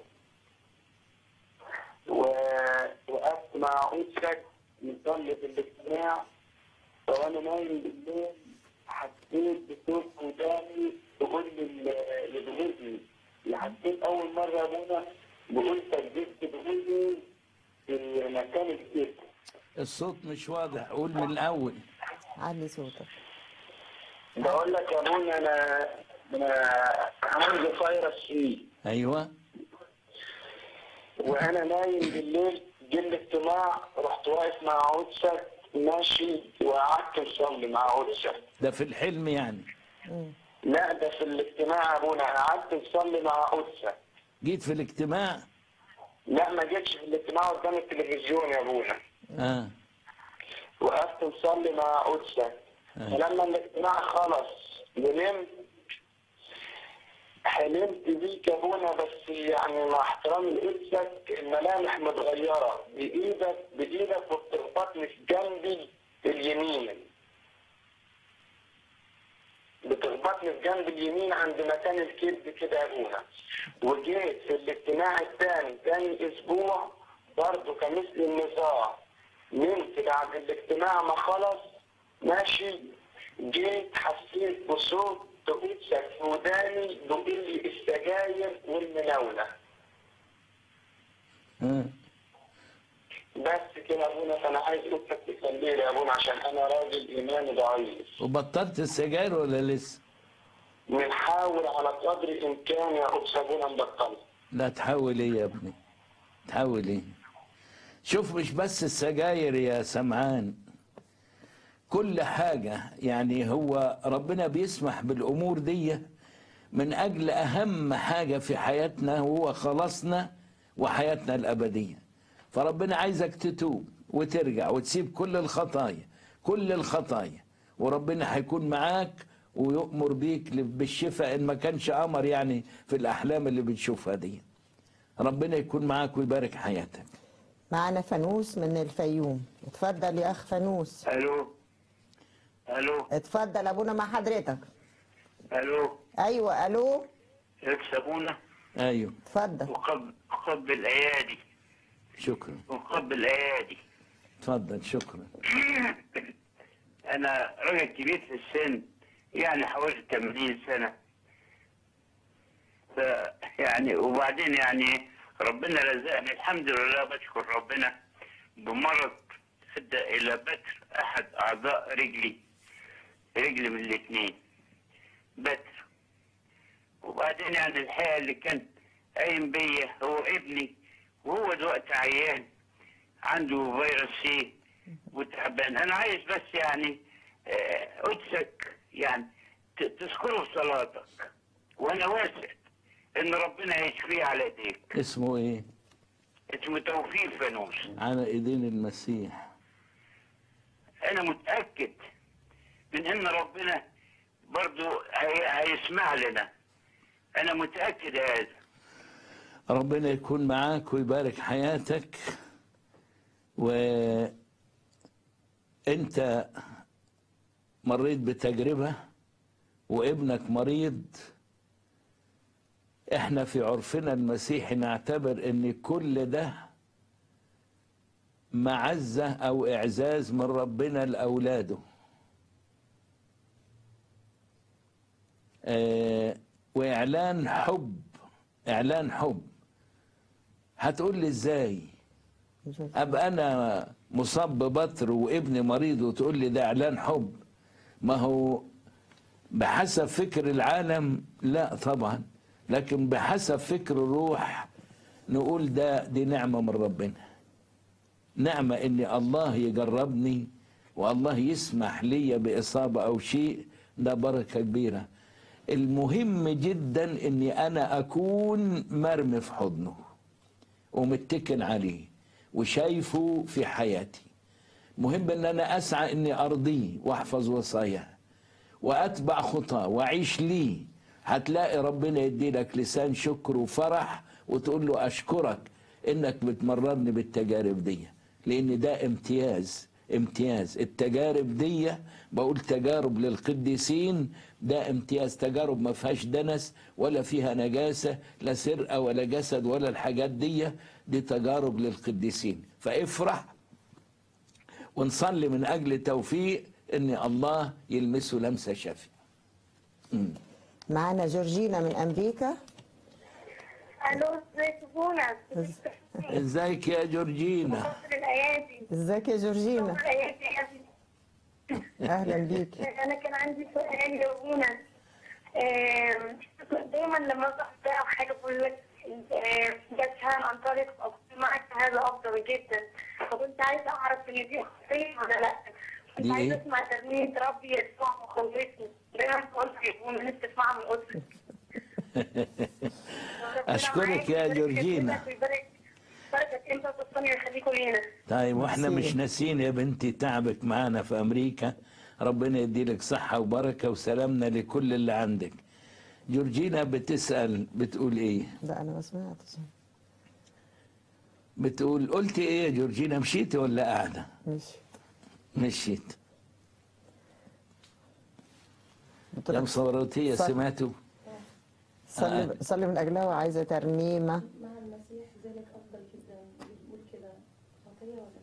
ووقفت مع عود شك مصلي في الاجتماع وانا نايم بالليل حسيت بصوت وداني تقول لي لبنتي حسيت اول مره يا ابونا بقول سجلت بقولي في مكان الكتف الصوت مش واضح قول من الاول علي صوتك بقول لك يا ابونا انا انا عندي فيروس سي ايوه وانا نايم بالليل جه الاجتماع رحت واقف مع عودشك ماشي وقعدت مصلي مع عودشك ده في الحلم يعني لا ده في الاجتماع يا ابونا انا قعدت مصلي مع عودشك جيت في الاجتماع لا ما جيتش في الاجتماع قدام التلفزيون يا ابونا اه وقفت مصلي مع عودشك آه. فلما الاجتماع خلص ونمت حلمت بيك يا ابونا بس يعني مع احترامي لقدسك الملامح متغيره بايدك بايدك وبتخبطني في جنبي اليمين بتخبطني في جنب اليمين عند مكان الكبد كده يا ابونا وجيت في الاجتماع الثاني ثاني اسبوع برضه كمثل النظام نمت بعد الاجتماع ما خلص ماشي جيت حسيت بصوت تقولك في وداني بيقول لي السجاير والمناولة آه. بس كده يا ابونا فانا عايز اختك تصلي لي يا ابونا عشان انا راجل ايماني ضعيف وبطلت السجاير ولا لسه بنحاول على قدر الامكان يا قدس ابونا نبطلها لا تحاول ايه يا ابني تحاول ايه شوف مش بس السجاير يا سمعان كل حاجة يعني هو ربنا بيسمح بالأمور دي من أجل أهم حاجة في حياتنا هو خلاصنا وحياتنا الأبدية فربنا عايزك تتوب وترجع وتسيب كل الخطايا كل الخطايا وربنا هيكون معاك ويؤمر بيك بالشفاء إن ما كانش أمر يعني في الأحلام اللي بتشوفها دي ربنا يكون معاك ويبارك حياتك معانا فانوس من الفيوم اتفضل يا اخ فانوس الو الو اتفضل ابونا مع حضرتك الو ايوه الو يكسبونا أيوه اتفضل وقبل قبل ايادي شكرا وقبل ايادي تفضل شكرا انا راجل كبير في السن يعني حوالي 80 سنه ف يعني وبعدين يعني ربنا رزقني الحمد لله بشكر ربنا بمرض ادى الى بتر احد اعضاء رجلي رجلي من الاثنين بتر وبعدين يعني الحقيقه اللي كان قايم بيا هو ابني وهو دلوقتي عيان عنده فيروس سي وتعبان انا عايز بس يعني آه، قدسك يعني ت- تذكره في صلاتك وانا واثق ان ربنا هيشفيه على ايديك اسمه ايه اسمه توفيق فانوس على ايدين المسيح انا متاكد من ان ربنا برضو هي... هيسمع لنا انا متاكد هذا ربنا يكون معاك ويبارك حياتك وانت مريت بتجربة وابنك مريض احنا في عرفنا المسيحي نعتبر ان كل ده معزة او اعزاز من ربنا لاولاده آه، واعلان حب اعلان حب هتقول لي ازاي ابقى انا مصاب ببطر وابني مريض وتقول لي ده اعلان حب ما هو بحسب فكر العالم لا طبعا لكن بحسب فكر الروح نقول ده دي نعمه من ربنا نعمه ان الله يجربني والله يسمح لي باصابه او شيء ده بركه كبيره المهم جدا اني انا اكون مرمي في حضنه ومتكل عليه وشايفه في حياتي مهم ان انا اسعى اني ارضيه واحفظ وصاياه واتبع خطاه واعيش ليه هتلاقي ربنا يدي لك لسان شكر وفرح وتقول له اشكرك انك بتمررني بالتجارب دي لان ده امتياز امتياز التجارب دي بقول تجارب للقديسين ده امتياز تجارب ما فيهاش دنس ولا فيها نجاسة لا سرقة ولا جسد ولا الحاجات دي دي تجارب للقديسين فافرح ونصلي من أجل توفيق ان الله يلمسه لمسة شافية معانا جورجينا من امريكا الو ازيك بونا ازيك يا جورجينا مصر الايادي ازيك يا جورجينا مصر الايادي يا ابني اهلا بيك انا كان عندي سؤال يا بونا آم، دايما لما اصحى او حاجه بقول لك آم، جسهان انطلق اقول معك هذا افضل جدا فكنت عايزه اعرف ان دي خطيه ولا لا كنت دي عايزه إيه؟ اسمع ترنيمه ربي يسوع مخلصني دايما قلت يا بونا نفسي اسمعها من قدسك اشكرك يا جورجينا ويبارك بركة انت وتصني ويخليكم لينا طيب واحنا ميرسي. مش ناسيين يا بنتي تعبك معانا في امريكا ربنا يديلك صحة وبركة وسلامنا لكل اللي عندك جورجينا بتسأل بتقول ايه لا انا ما سمعتش بتقول قلت ايه يا جورجينا مشيتي ولا قاعدة مش مشيت قلت يا لك مصوراتية صح. سمعتوا صلي صلي من اجلها وعايزه ترنيمه مع المسيح ذلك افضل جدا بتقول كده خطيه ولا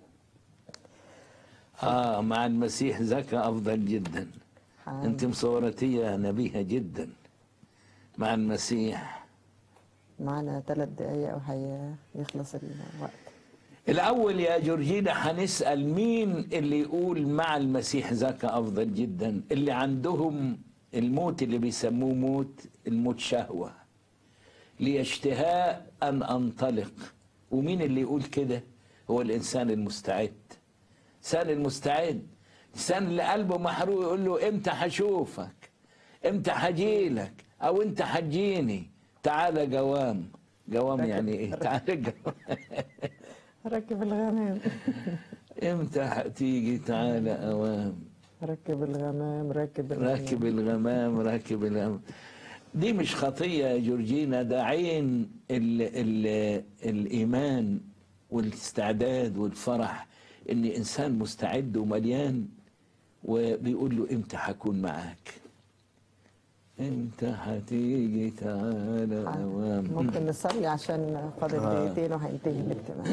لا؟ اه مع المسيح ذاك افضل جدا انت مصوراتية نبيهة جدا مع المسيح معانا ثلاث دقايق وهيخلص الوقت الأول يا جورجينا هنسأل مين اللي يقول مع المسيح ذاك أفضل جدا اللي عندهم الموت اللي بيسموه موت الموت شهوة لاشتهاء أن أنطلق ومين اللي يقول كده هو الإنسان المستعد الإنسان المستعد الإنسان اللي قلبه محروق يقول له إمتى هشوفك إمتى هجيلك أو إنت هتجيني تعالى جوام جوام يعني إيه تعالى جوام ركب الغمام امتى هتيجي تعالى اوام ركب الغمام ركب الغمام راكب الغمام راكب الغمام دي مش خطية يا جورجينا ده عين ال ال الإيمان والاستعداد والفرح إن إنسان مستعد ومليان وبيقول له إمتى هكون معاك إمتى هتيجي تعالى أوام ممكن نصلي عشان فاضل آه. دقيقتين وهينتهي الاجتماع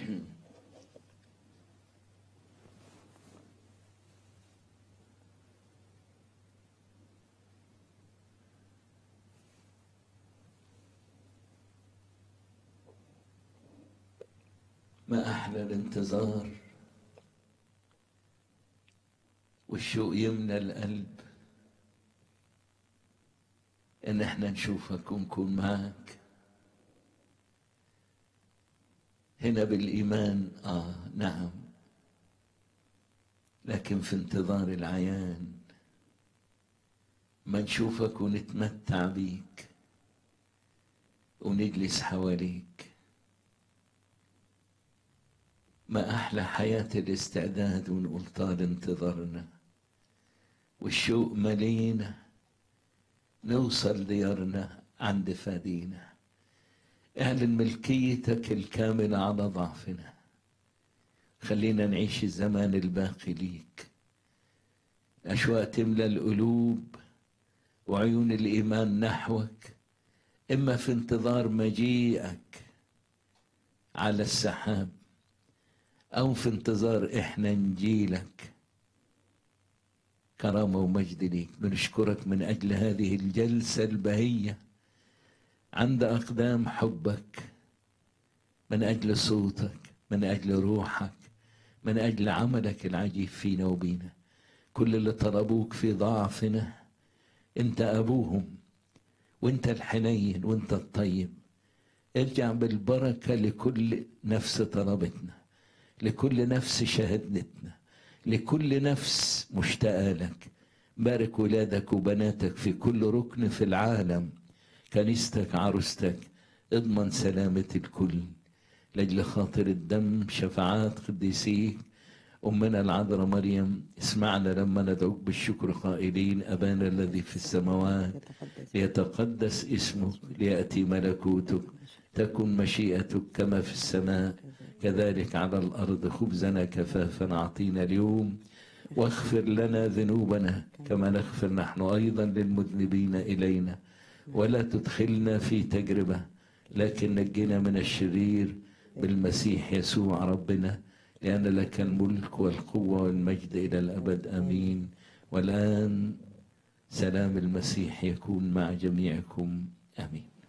ما أحلى الانتظار والشوق يملى القلب إن إحنا نشوفك ونكون معاك هنا بالإيمان آه نعم لكن في انتظار العيان ما نشوفك ونتمتع بيك ونجلس حواليك ما أحلى حياة الاستعداد ونقول طال انتظارنا والشوق ملينا نوصل ديارنا عند فادينا اعلن ملكيتك الكاملة على ضعفنا خلينا نعيش الزمان الباقي ليك الأشواق تملى القلوب وعيون الإيمان نحوك إما في انتظار مجيئك على السحاب أو في انتظار إحنا نجيلك كرامة ومجد ليك بنشكرك من أجل هذه الجلسة البهية عند أقدام حبك من أجل صوتك من أجل روحك من أجل عملك العجيب فينا وبينا كل اللي طلبوك في ضعفنا أنت أبوهم وأنت الحنين وأنت الطيب ارجع بالبركة لكل نفس طلبتنا لكل نفس شهدتنا لكل نفس مشتاقة لك بارك ولادك وبناتك في كل ركن في العالم كنيستك عروستك اضمن سلامة الكل لأجل خاطر الدم شفاعات قديسيك أمنا العذراء مريم اسمعنا لما ندعوك بالشكر قائلين أبانا الذي في السماوات ليتقدس اسمك ليأتي ملكوتك تكن مشيئتك كما في السماء كذلك على الأرض خبزنا كفافا أعطينا اليوم واغفر لنا ذنوبنا كما نغفر نحن أيضا للمذنبين إلينا ولا تدخلنا في تجربة لكن نجنا من الشرير بالمسيح يسوع ربنا لأن لك الملك والقوة والمجد إلى الأبد آمين والآن سلام المسيح يكون مع جميعكم آمين